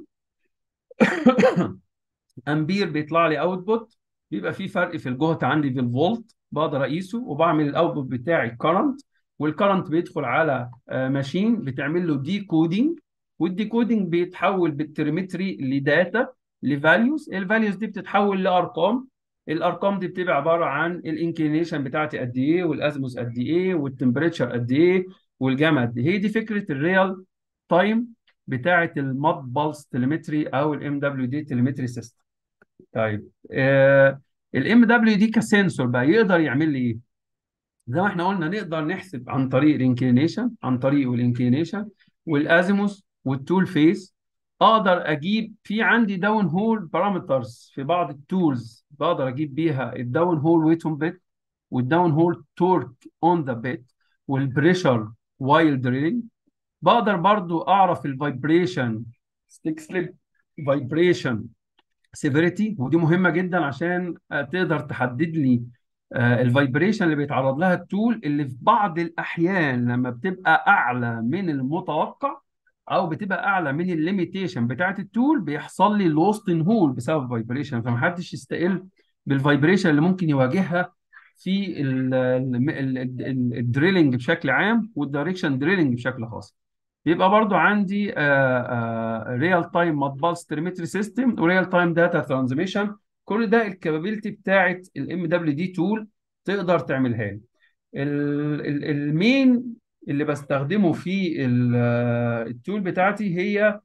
امبير بيطلع لي اوتبوت بيبقى في فرق في الجهد عندي في الفولت بقدر اقيسه وبعمل الاوتبوت بتاعي كرنت والكرنت بيدخل على ماشين بتعمل له دي كودينج والديكودينج بيتحول بالتريمتري لداتا لفاليوز الفاليوز دي بتتحول لارقام الارقام دي بتبقى عباره عن الانكلينيشن بتاعتي قد ايه والازموس قد ايه والتمبريتشر قد ايه والجاما قد ايه هي دي فكره الريال تايم بتاعه الماد بالس تليمتري او الام دبليو دي تليمتري سيستم طيب الام دبليو دي كسنسور بقى يقدر يعمل لي ايه زي ما احنا قلنا نقدر نحسب عن طريق الانكلينيشن عن طريق الانكلينيشن والازيموس والتول فيس اقدر اجيب في عندي داون هول بارامترز في بعض التولز بقدر اجيب بيها الداون هول ويت اون بيت والداون هول تورك اون ذا بيت والبريشر وايل دريلينج بقدر برضو اعرف الفايبريشن ستيك سليب فايبريشن سيفيريتي ودي مهمه جدا عشان تقدر تحدد لي الفايبريشن اللي بيتعرض لها التول اللي في بعض الاحيان لما بتبقى اعلى من المتوقع او بتبقى اعلى من الليميتيشن بتاعت التول بيحصل لي لوست ان هول بسبب فايبريشن فمحدش يستقل بالفايبريشن اللي ممكن يواجهها في الدريلنج بشكل عام والدايركشن دريلنج بشكل خاص يبقى برضو عندي ريال تايم ماد بالس تريمتري سيستم وريال تايم داتا ترانزميشن كل ده الكابابيلتي بتاعت الام دبليو دي تول تقدر تعملها لي المين اللي بستخدمه في التول بتاعتي هي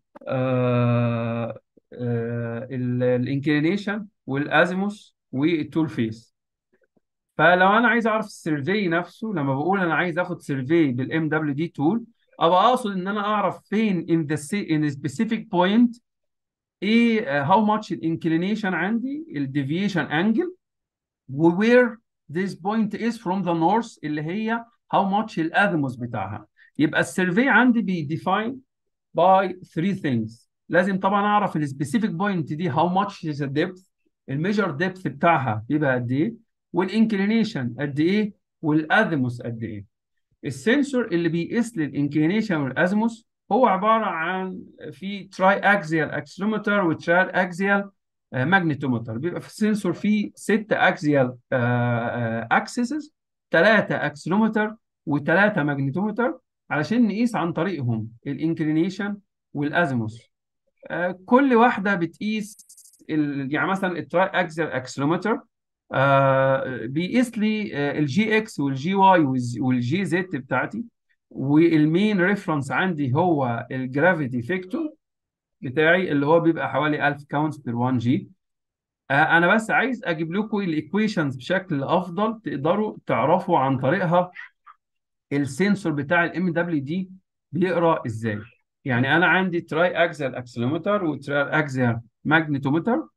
الانكلينيشن والازيموس والتول فيس فلو انا عايز اعرف السيرفي نفسه لما بقول انا عايز اخد سيرفي بالام دبليو دي تول ابقى اقصد ان انا اعرف فين in the in a specific point ايه how much الانكلينيشن عندي الديفيشن انجل وwhere this point is from the north اللي هي how much الاذموس بتاعها يبقى السيرفي عندي بيديفاين by three things لازم طبعا اعرف السبيسيفيك بوينت دي how much is the depth الميجر ديبث بتاعها بيبقى قد ايه والانكلينيشن قد ايه والاذموس قد ايه السنسور اللي بيقيس لي الانكلينيشن والازموس هو عباره عن في تراي اكزيال اكسلومتر وتراي اكزيال ماجنيتومتر بيبقى في السنسور فيه ست اكزيال اكسسز ثلاثه اكسلومتر وثلاثه ماجنيتومتر علشان نقيس عن طريقهم الانكلينيشن والازموس كل واحده بتقيس يعني مثلا التراي اكزيال اكسلومتر آه بيقيس لي آه الجي اكس والجي واي والجي زد بتاعتي والمين ريفرنس عندي هو الجرافيتي فيكتور بتاعي اللي هو بيبقى حوالي 1000 كاونتس بير 1 جي آه انا بس عايز اجيب لكم الايكويشنز بشكل افضل تقدروا تعرفوا عن طريقها السنسور بتاع الام دبليو دي بيقرا ازاي يعني انا عندي تراي اكزال اكسلومتر وتراي اكزال ماجنيتومتر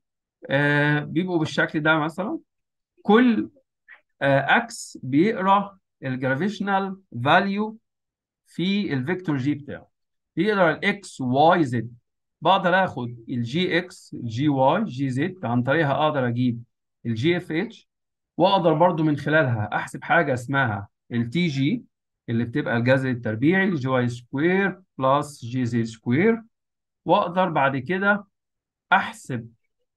آه بيبقوا بالشكل ده مثلا كل آه اكس بيقرا الجرافيشنال فاليو في الفيكتور جي بتاعه بيقرا الاكس واي زد بقدر اخد الجي اكس جي واي جي زد عن طريقها اقدر اجيب الجي اف اتش واقدر برضو من خلالها احسب حاجه اسمها التي جي اللي بتبقى الجذر التربيعي جي واي سكوير بلس جي زد سكوير واقدر بعد كده احسب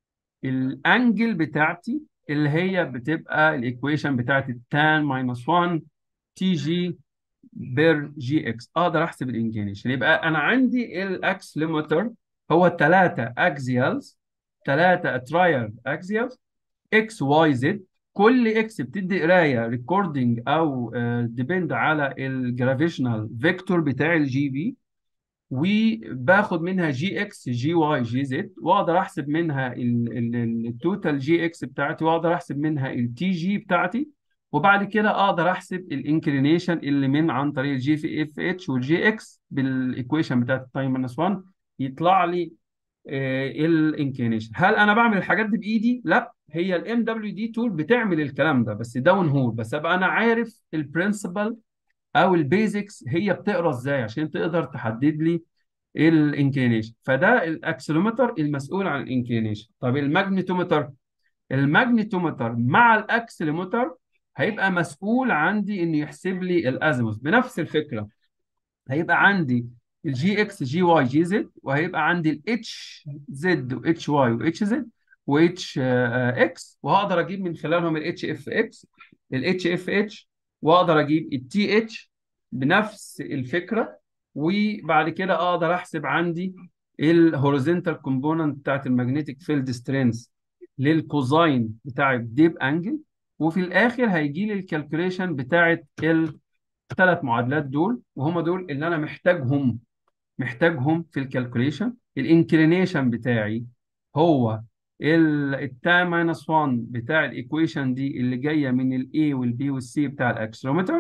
الانجل بتاعتي اللي هي بتبقى الايكويشن بتاعتي tan minus 1 تي جي بير جي اكس اقدر احسب الانكلينيشن يبقى انا عندي الاكس ليمتر هو ثلاثه اكزيالز ثلاثه ترايل اكزيالز اكس واي زد كل اكس بتدي قرايه ريكوردنج او ديبند على الجرافيشنال فيكتور بتاع الجي بي وباخد منها جي اكس جي واي جي زد واقدر احسب منها التوتال جي اكس بتاعتي واقدر احسب منها التي جي بتاعتي وبعد كده اقدر احسب الانكلينيشن اللي من عن طريق الجي في اف اتش والجي اكس بالايكويشن بتاعت التايم ماينس 1 يطلع لي الانكلينيشن هل انا بعمل الحاجات دي بايدي لا هي الام دبليو دي تول بتعمل الكلام ده بس داون هول بس ابقى انا عارف البرنسبل او البيزكس هي بتقرا ازاي عشان تقدر تحدد لي الانكلينيشن فده الاكسلومتر المسؤول عن الانكلينيشن طب الماجنيتومتر الماجنيتومتر مع الاكسلومتر هيبقى مسؤول عندي انه يحسب لي الازيموث بنفس الفكره هيبقى عندي الجي اكس جي واي جي زد وهيبقى عندي الاتش زد واتش واي واتش زد واتش اكس وهقدر اجيب من خلالهم الاتش اف اكس الاتش اف اتش واقدر اجيب التي اتش بنفس الفكره وبعد كده اقدر احسب عندي الهوريزونتال كومبوننت بتاعت المagnetic فيلد سترينث للكوزاين بتاع الديب انجل وفي الاخر هيجي لي الكالكوليشن بتاعت الثلاث معادلات دول وهم دول اللي انا محتاجهم محتاجهم في الكالكوليشن الانكلينيشن بتاعي هو التان ماينس 1 بتاع الايكويشن دي اللي جايه من الاي والبي والسي بتاع الاكسلومتر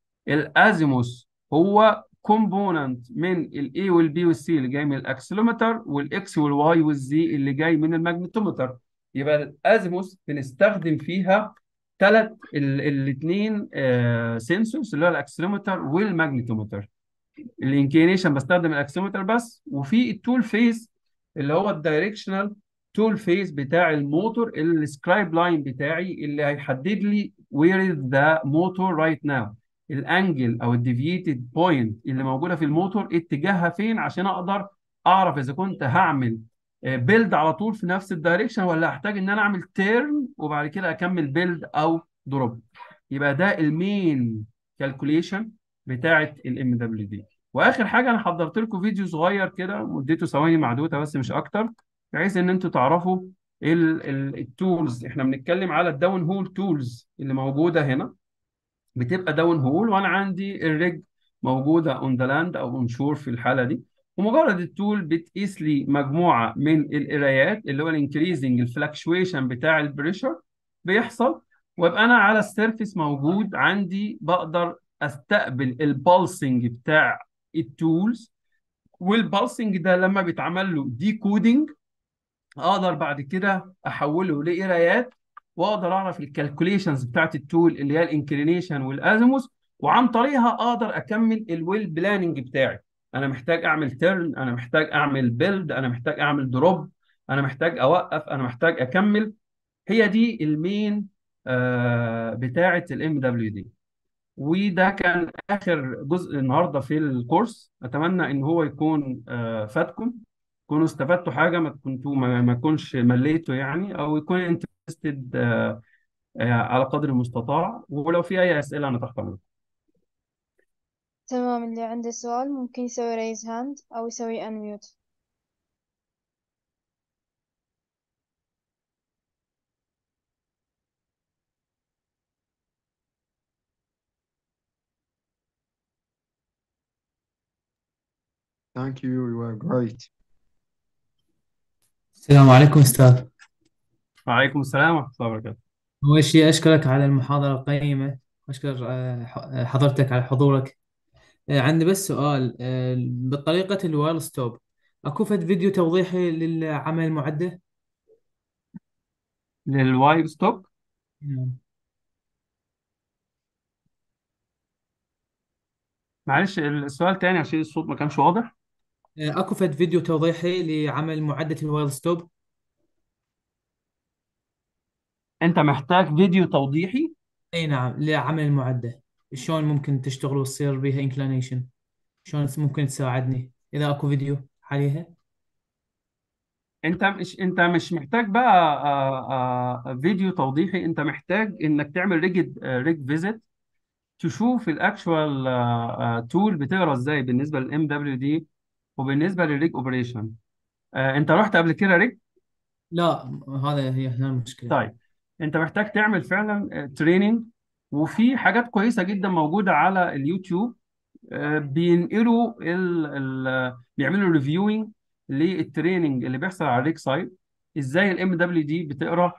الازيموس هو كومبوننت من الاي والبي والسي اللي جاي من الاكسلومتر والاكس والواي والزي اللي جاي من الماجنتومتر يبقى الازيموس بنستخدم فيها ثلاث الاثنين سنسورز اللي هو الاكسلومتر والماجنتومتر الانكلينيشن بستخدم الاكسلومتر بس وفي التول فيس اللي هو الدايركشنال تول فيس بتاع الموتور السكرايب لاين بتاعي اللي هيحدد لي where is the motor right now الانجل او الديفييتد بوينت اللي موجوده في الموتور اتجاهها فين عشان اقدر اعرف اذا كنت هعمل بيلد على طول في نفس الدايركشن ولا هحتاج ان انا اعمل تيرن وبعد كده اكمل بيلد او دروب يبقى ده المين كالكوليشن بتاعه الام دبليو دي واخر حاجه انا حضرت لكم فيديو صغير كده مدته ثواني معدوده بس مش اكتر بحيث ان انتوا تعرفوا التولز احنا بنتكلم على الداون هول تولز اللي موجوده هنا بتبقى داون هول وانا عندي الريج موجوده اون ذا لاند او اون شور في الحاله دي ومجرد التول بتقيس لي مجموعه من القرايات اللي هو الانكريزنج الفلكشويشن بتاع البريشر بيحصل ويبقى انا على السيرفيس موجود عندي بقدر استقبل البالسنج بتاع التولز والبالسنج ده لما بيتعمل له دي كودنج اقدر بعد كده احوله لقرايات واقدر اعرف الكالكوليشنز بتاعت التول اللي هي الانكلينيشن والازيموث وعن طريقها اقدر اكمل الويل بلاننج بتاعي انا محتاج اعمل تيرن انا محتاج اعمل بيلد انا محتاج اعمل دروب انا محتاج اوقف انا محتاج اكمل هي دي المين آه بتاعه الام دبليو دي وده كان اخر جزء النهارده في الكورس اتمنى ان هو يكون آه فاتكم تكونوا استفدتوا حاجه ما كنتوا ما, ما تكونش مليتوا يعني او يكون انترستد آه آه على قدر المستطاع ولو في اي اسئله انا تحت امركم تمام اللي عنده سؤال ممكن يسوي ريز هاند أو يسوي unmute Thank you, you were great. السلام عليكم أستاذ وعليكم السلام ورحمه الله وبركاته أول شيء أشكرك على المحاضرة القيمة وأشكر آه، ح- حضرتك على حضورك آه، عندي بس سؤال آه، بطريقة الواير ستوب أكو فد فيديو توضيحي للعمل المعدة؟ للوايب ستوب نعم. معلش السؤال تاني عشان الصوت ما كانش واضح آه، أكو فد فيديو توضيحي لعمل معدة الواير ستوب؟ انت محتاج فيديو توضيحي أي نعم لعمل المعدة شلون ممكن تشتغل وتصير بيها انكلينيشن شلون ممكن تساعدني إذا أكو فيديو عليها؟ انت مش انت مش محتاج بقى آه، آه، فيديو توضيحي انت محتاج انك تعمل ريج ريج فيزيت تشوف الاكشوال تول بتقرا ازاي بالنسبه للام دبليو دي وبالنسبه للريج اوبريشن انت رحت قبل كده ريج لا هذا هي هنا المشكلة طيب انت محتاج تعمل فعلا تريننج وفي حاجات كويسه جدا موجوده على اليوتيوب آه، بينقلوا ال ال بيعملوا ريفيوينج للتريننج اللي بيحصل على الريك سايت ازاي الام دبليو دي بتقرا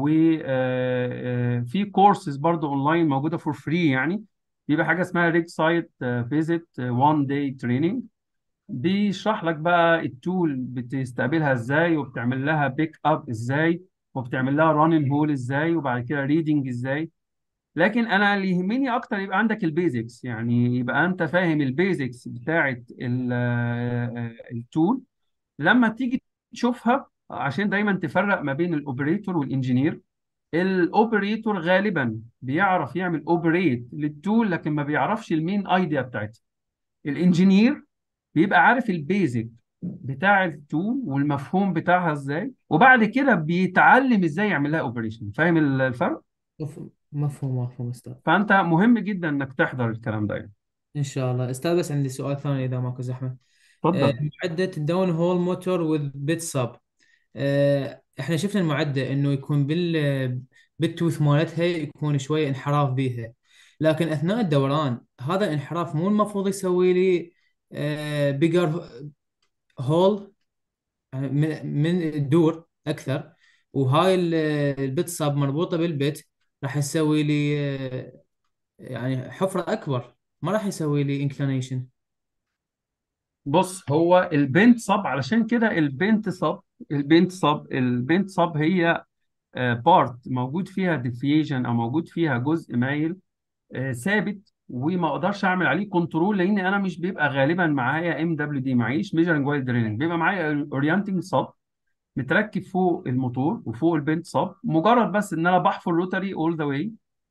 وفي كورسز برضو اونلاين موجوده فور فري يعني بيبقى حاجه اسمها ريك سايت فيزيت وان داي تريننج بيشرح لك بقى التول بتستقبلها ازاي وبتعمل لها بيك اب ازاي وبتعمل لها رانين هول ازاي وبعد كده ريدنج ازاي لكن انا اللي يهمني اكتر يبقى عندك البيزكس يعني يبقى انت فاهم البيزكس بتاعه التول لما تيجي تشوفها عشان دايما تفرق ما بين الاوبريتور والانجينير الاوبريتور غالبا بيعرف يعمل اوبريت للتول لكن ما بيعرفش المين ايديا بتاعتها الانجينير بيبقى عارف البيزك بتاع التول والمفهوم بتاعها ازاي وبعد كده بيتعلم ازاي يعمل لها اوبريشن فاهم الفرق مفهوم مفهوم مفهوم أستاذ فانت مهم جدا انك تحضر الكلام ده يعني. إن شاء الله أستاذ بس عندي سؤال ثاني إذا ماكو زحمة آه، اتفضل معدة الداون هول موتور وذ بيت سب احنا شفنا المعدة انه يكون بال بالتوث مالتها يكون شوية انحراف بيها لكن اثناء الدوران هذا الانحراف مو المفروض يسوي لي بيجر هول من من الدور اكثر وهاي ال- البت صاب مربوطة بالبت راح يسوي لي آه، يعني حفرة اكبر ما راح يسوي لي انكلينيشن بص هو البنت صب علشان كده البنت صب البنت صب البنت صب هي بارت موجود فيها ديفيجن او موجود فيها جزء مايل آه، ثابت وما اقدرش اعمل عليه كنترول لان انا مش بيبقى غالبا معايا ام دبليو دي معيش ميجرنج وايل دريلنج بيبقى معايا اورينتنج صب متركب فوق الموتور وفوق البنت صب مجرد بس ان انا بحفر روتري اول ذا واي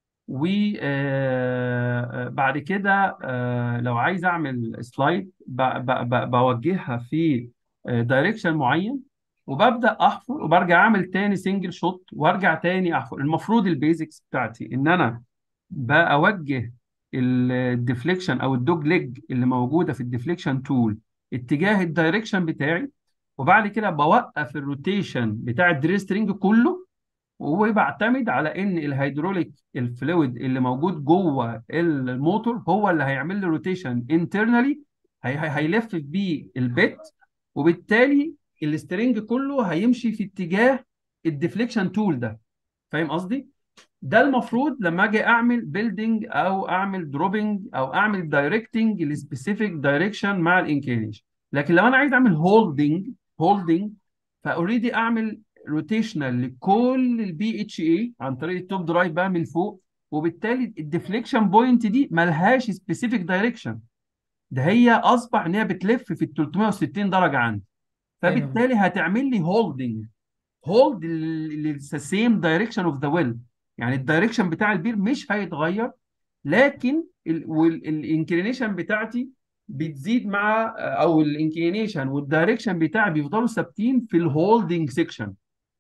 وبعد كده آه، لو عايز اعمل سلايد ب- ب- ب- بوجهها في دايركشن معين وببدا احفر وبرجع اعمل تاني سنجل شوت وارجع تاني احفر المفروض البيزكس بتاعتي ان انا بوجه الديفليكشن او الدوج ليج اللي موجوده في الديفليكشن تول اتجاه الدايركشن بتاعي وبعد كده بوقف الروتيشن بتاع الدريل سترينج كله وبعتمد على ان الهيدروليك الفلويد اللي موجود جوه الموتور هو اللي هيعمل لي روتيشن انترنالي هيلف بيه البيت وبالتالي السترينج كله هيمشي في اتجاه الديفليكشن تول ده فاهم قصدي؟ ده المفروض لما اجي اعمل بيلدينج او اعمل دروبينج او اعمل دايركتنج لسبيسيفيك دايركشن مع الانكلينيشن لكن لو انا عايز اعمل هولدنج هولدنج فاوريدي اعمل روتيشنال لكل البي اتش اي عن طريق التوب درايف بقى من فوق وبالتالي الديفليكشن بوينت دي ملهاش سبيسيفيك دايركشن ده هي اصبح ان هي بتلف في ال 360 درجه عندي اي نعم فبالتالي هتعمل لي هولدنج هولد للسيم دايركشن اوف ذا ويل يعني الدايركشن بتاع البير مش هيتغير لكن الانكلينيشن بتاعتي بتزيد مع او الانكلينيشن والدايركشن بتاعي بيفضلوا ثابتين في الهولدنج سيكشن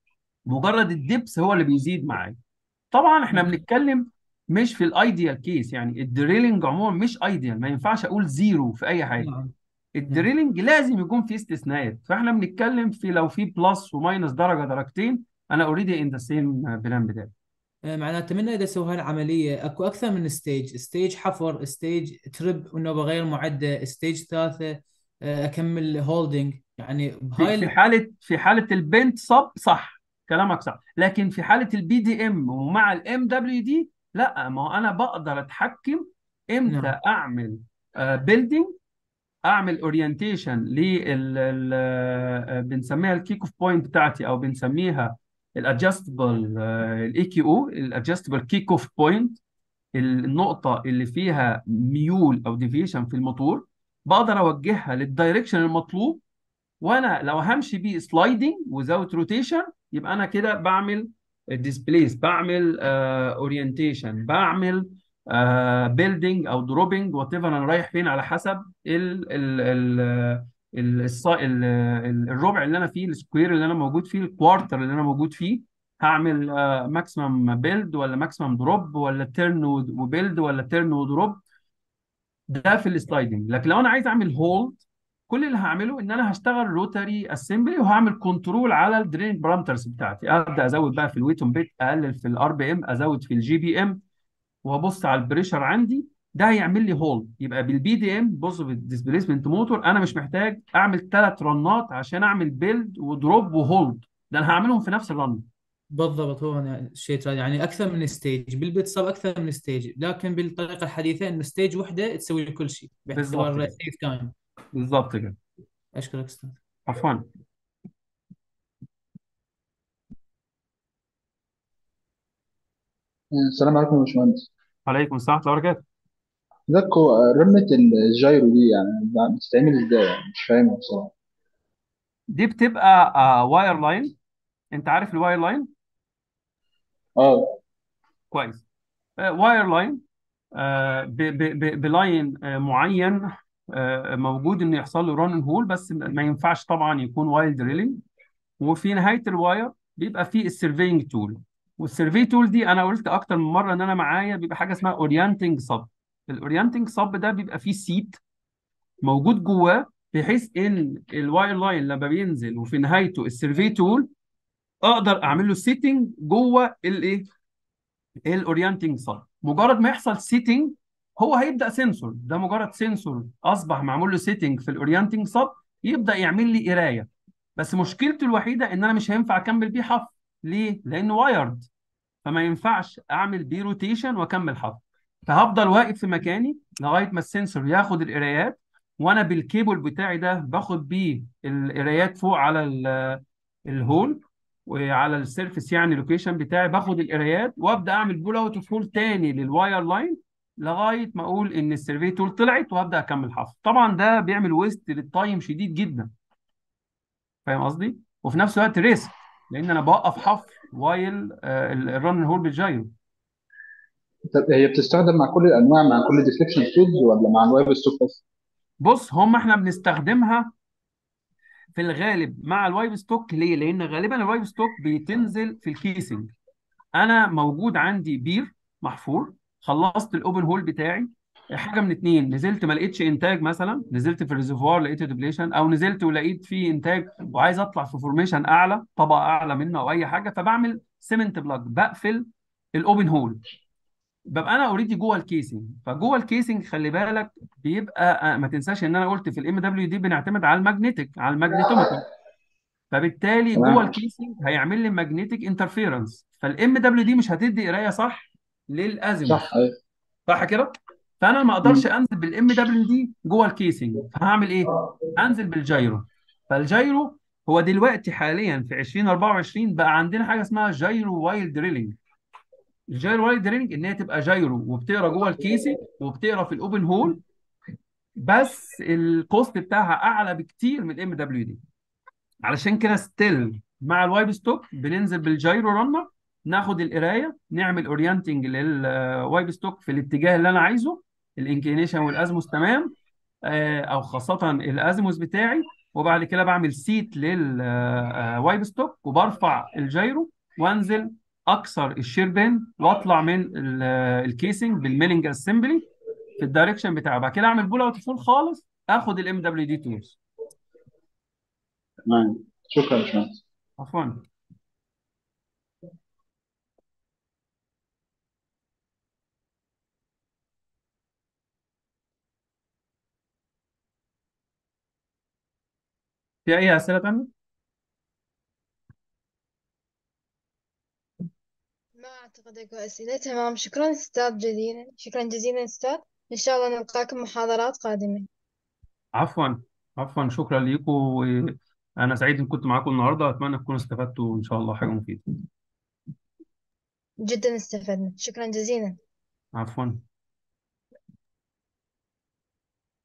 مجرد الدبس هو اللي بيزيد معايا طبعا احنا بنتكلم مش في الايديال كيس يعني الدريلنج عموما مش ايديال ما ينفعش اقول زيرو في اي حاجه نعم نعم الدريلنج لازم يكون فيه استثناءات فاحنا بنتكلم في لو في بلس وماينس درجه درجتين انا اوريدي ان ذا سيم بلان بتاعي آه، معناته من اذا اسوي هاي العمليه اكو اكثر من ستيج ستيج حفر ستيج ترب انه بغير معده ستيج ثالثه آه، اكمل هولدنج يعني في بهاي في ال- حاله في حاله البنت صب صح كلامك صح لكن في حاله البي دي ام ومع الام دبليو دي لا ما هو انا بقدر اتحكم امتى نعم اعمل بيلدينج اعمل اورينتيشن لل ال- آه، بنسميها الكيك اوف بوينت بتاعتي او بنسميها الادجستبل الاي كيو او الادجستبل كيك اوف بوينت النقطه اللي فيها ميول او ديفيشن في الموتور بقدر اوجهها للدايركشن المطلوب وانا لو همشي بيه سلايدنج وزاوت روتيشن يبقى انا كده بعمل ديسبليس بعمل اورينتيشن بعمل بيلدينج او دروبينج وات ايفر انا رايح فين على حسب ال ال ال ال الص- ال- ال- الربع اللي انا فيه السكوير اللي انا موجود فيه الكوارتر اللي انا موجود فيه هعمل ماكسيمم بيلد ولا ماكسيمم دروب ولا تيرن وبيلد ولا تيرن ودروب ده في السلايدنج لكن لو انا عايز اعمل هولد كل اللي هعمله ان انا هشتغل روتاري اسمبلي وهعمل كنترول على الدرينج بارامترز بتاعتي ابدا ازود بقى في الويت اون بيت اقلل في الار بي ام ازود في الجي بي ام وابص على البريشر عندي ده هيعمل لي هولد يبقى بالبي دي ام بص بالديسبيسمنت موتور انا مش محتاج اعمل ثلاث رنات عشان اعمل بيلد ودروب وهولد ده انا هعملهم في نفس الرن بالضبط هو يعني الشيء ترى يعني اكثر من ستيج بالبيت صار اكثر من ستيج لكن بالطريقه الحديثه انه ستيج وحده تسوي كل شيء بالظبط باعتبار كده سيف تايم بالظبط كده أشكرك أستاذ عفوا السلام عليكم يا باشمهندس عليكم السلام ورحمة الله وبركاته ذاكو رنة الجايرو دي يعني بتتعمل ازاي يعني مش فاهمها بصراحة دي بتبقى آه واير لاين انت عارف الواير لاين اه كويس آه واير لاين آه ب- ب- ب- بلاين آه معين آه موجود انه يحصل له ران هول بس ما ينفعش طبعا يكون وايل دريلينج وفي نهايه الواير بيبقى فيه السيرفينج تول والسيرفي تول دي انا قلت اكتر من مره ان انا معايا بيبقى حاجه اسمها اورينتنج سب الاورينتنج سب ده بيبقى فيه سيت موجود جواه بحيث ان الواير لاين لما بينزل وفي نهايته السيرفي تول اقدر اعمل له سيتنج جوه الايه الاورينتنج سب مجرد ما يحصل سيتنج هو هيبدا سنسور ده مجرد سنسور اصبح معمول له سيتنج في الاورينتنج سب يبدا يعمل لي قرايه بس مشكلته الوحيده ان انا مش هينفع اكمل بيه حفر ليه لانه وايرد فما ينفعش اعمل بيه روتيشن واكمل حفر فهفضل واقف في مكاني لغايه ما السنسور ياخد القرايات وانا بالكيبل بتاعي ده باخد بيه القرايات فوق على ال- الهول وعلى السيرفيس يعني لوكيشن بتاعي باخد القرايات وابدا اعمل بول اوت اوف هول تاني للواير لاين لغايه ما اقول ان السيرفي تول طلعت وابدا اكمل حفر طبعا ده بيعمل ويست للتايم شديد جدا فاهم قصدي وفي نفس الوقت ريسك لان انا بوقف حفر وايل الرن هول بالجايرو طب هي بتستخدم مع كل الانواع مع كل ديفليكشن تولز ولا مع الوايب ستوك بس؟ بص هم احنا بنستخدمها في الغالب مع الوايب ستوك ليه؟ لان غالبا الوايب ستوك بتنزل في الكيسنج انا موجود عندي بير محفور خلصت الاوبن هول بتاعي حاجه من اتنين نزلت ما لقيتش انتاج مثلا نزلت في الريزرفوار لقيت ديبليشن او نزلت ولقيت فيه انتاج وعايز اطلع في فورميشن اعلى طبقه اعلى منه او اي حاجه فبعمل سيمنت بلاج بقفل الاوبن هول ببقى انا اوريدي جوه الكيسنج فجوه الكيسنج خلي بالك بيبقى آه، ما تنساش ان انا قلت في الام دبليو دي بنعتمد على الماجنتيك على الماجنتومتر فبالتالي جوه تمام الكيسنج هيعمل لي ماجنتيك انترفيرنس فالام دبليو دي مش هتدي قرايه صح للازيموث صح ايوه صح كده فانا ما مم. اقدرش انزل بالام دبليو دي جوه الكيسنج فهعمل ايه انزل بالجايرو فالجايرو هو دلوقتي حاليا في 2024 بقى عندنا حاجه اسمها جايرو وايل دريلينج الجايرو وايل دريلينج ان هي تبقى جايرو وبتقرا جوه الكيسنج وبتقرا في الاوبن هول بس الكوست بتاعها اعلى بكتير من الام دبليو دي علشان كده ستيل مع الوايب ستوك بننزل بالجايرو رنر ناخد القرايه نعمل اورينتنج للوايب ستوك في الاتجاه اللي انا عايزه الانكلينيشن والازموس تمام آه، او خاصه الازموس بتاعي وبعد كده بعمل سيت للوايب ستوك وبرفع الجايرو وانزل اكسر الشير بين واطلع من ال- الكيسنج بالميلنج اسمبلي في الدايركشن بتاعه بعد كده اعمل بول اوت فول خالص اخد الام دبليو دي تولز تمام شكرا يا باشمهندس عفوا في اي اسئله تانيه ما أعتقد أكو أسئلة تمام شكرا أستاذ جزيلا شكرا جزيلا أستاذ إن شاء الله نلقاكم محاضرات قادمة عفوا عفوا شكرا ليكم وانا سعيد ان كنت معاكم النهارده اتمنى تكونوا استفدتوا ان شاء الله حاجه مفيده جدا استفدنا شكرا جزيلا عفوا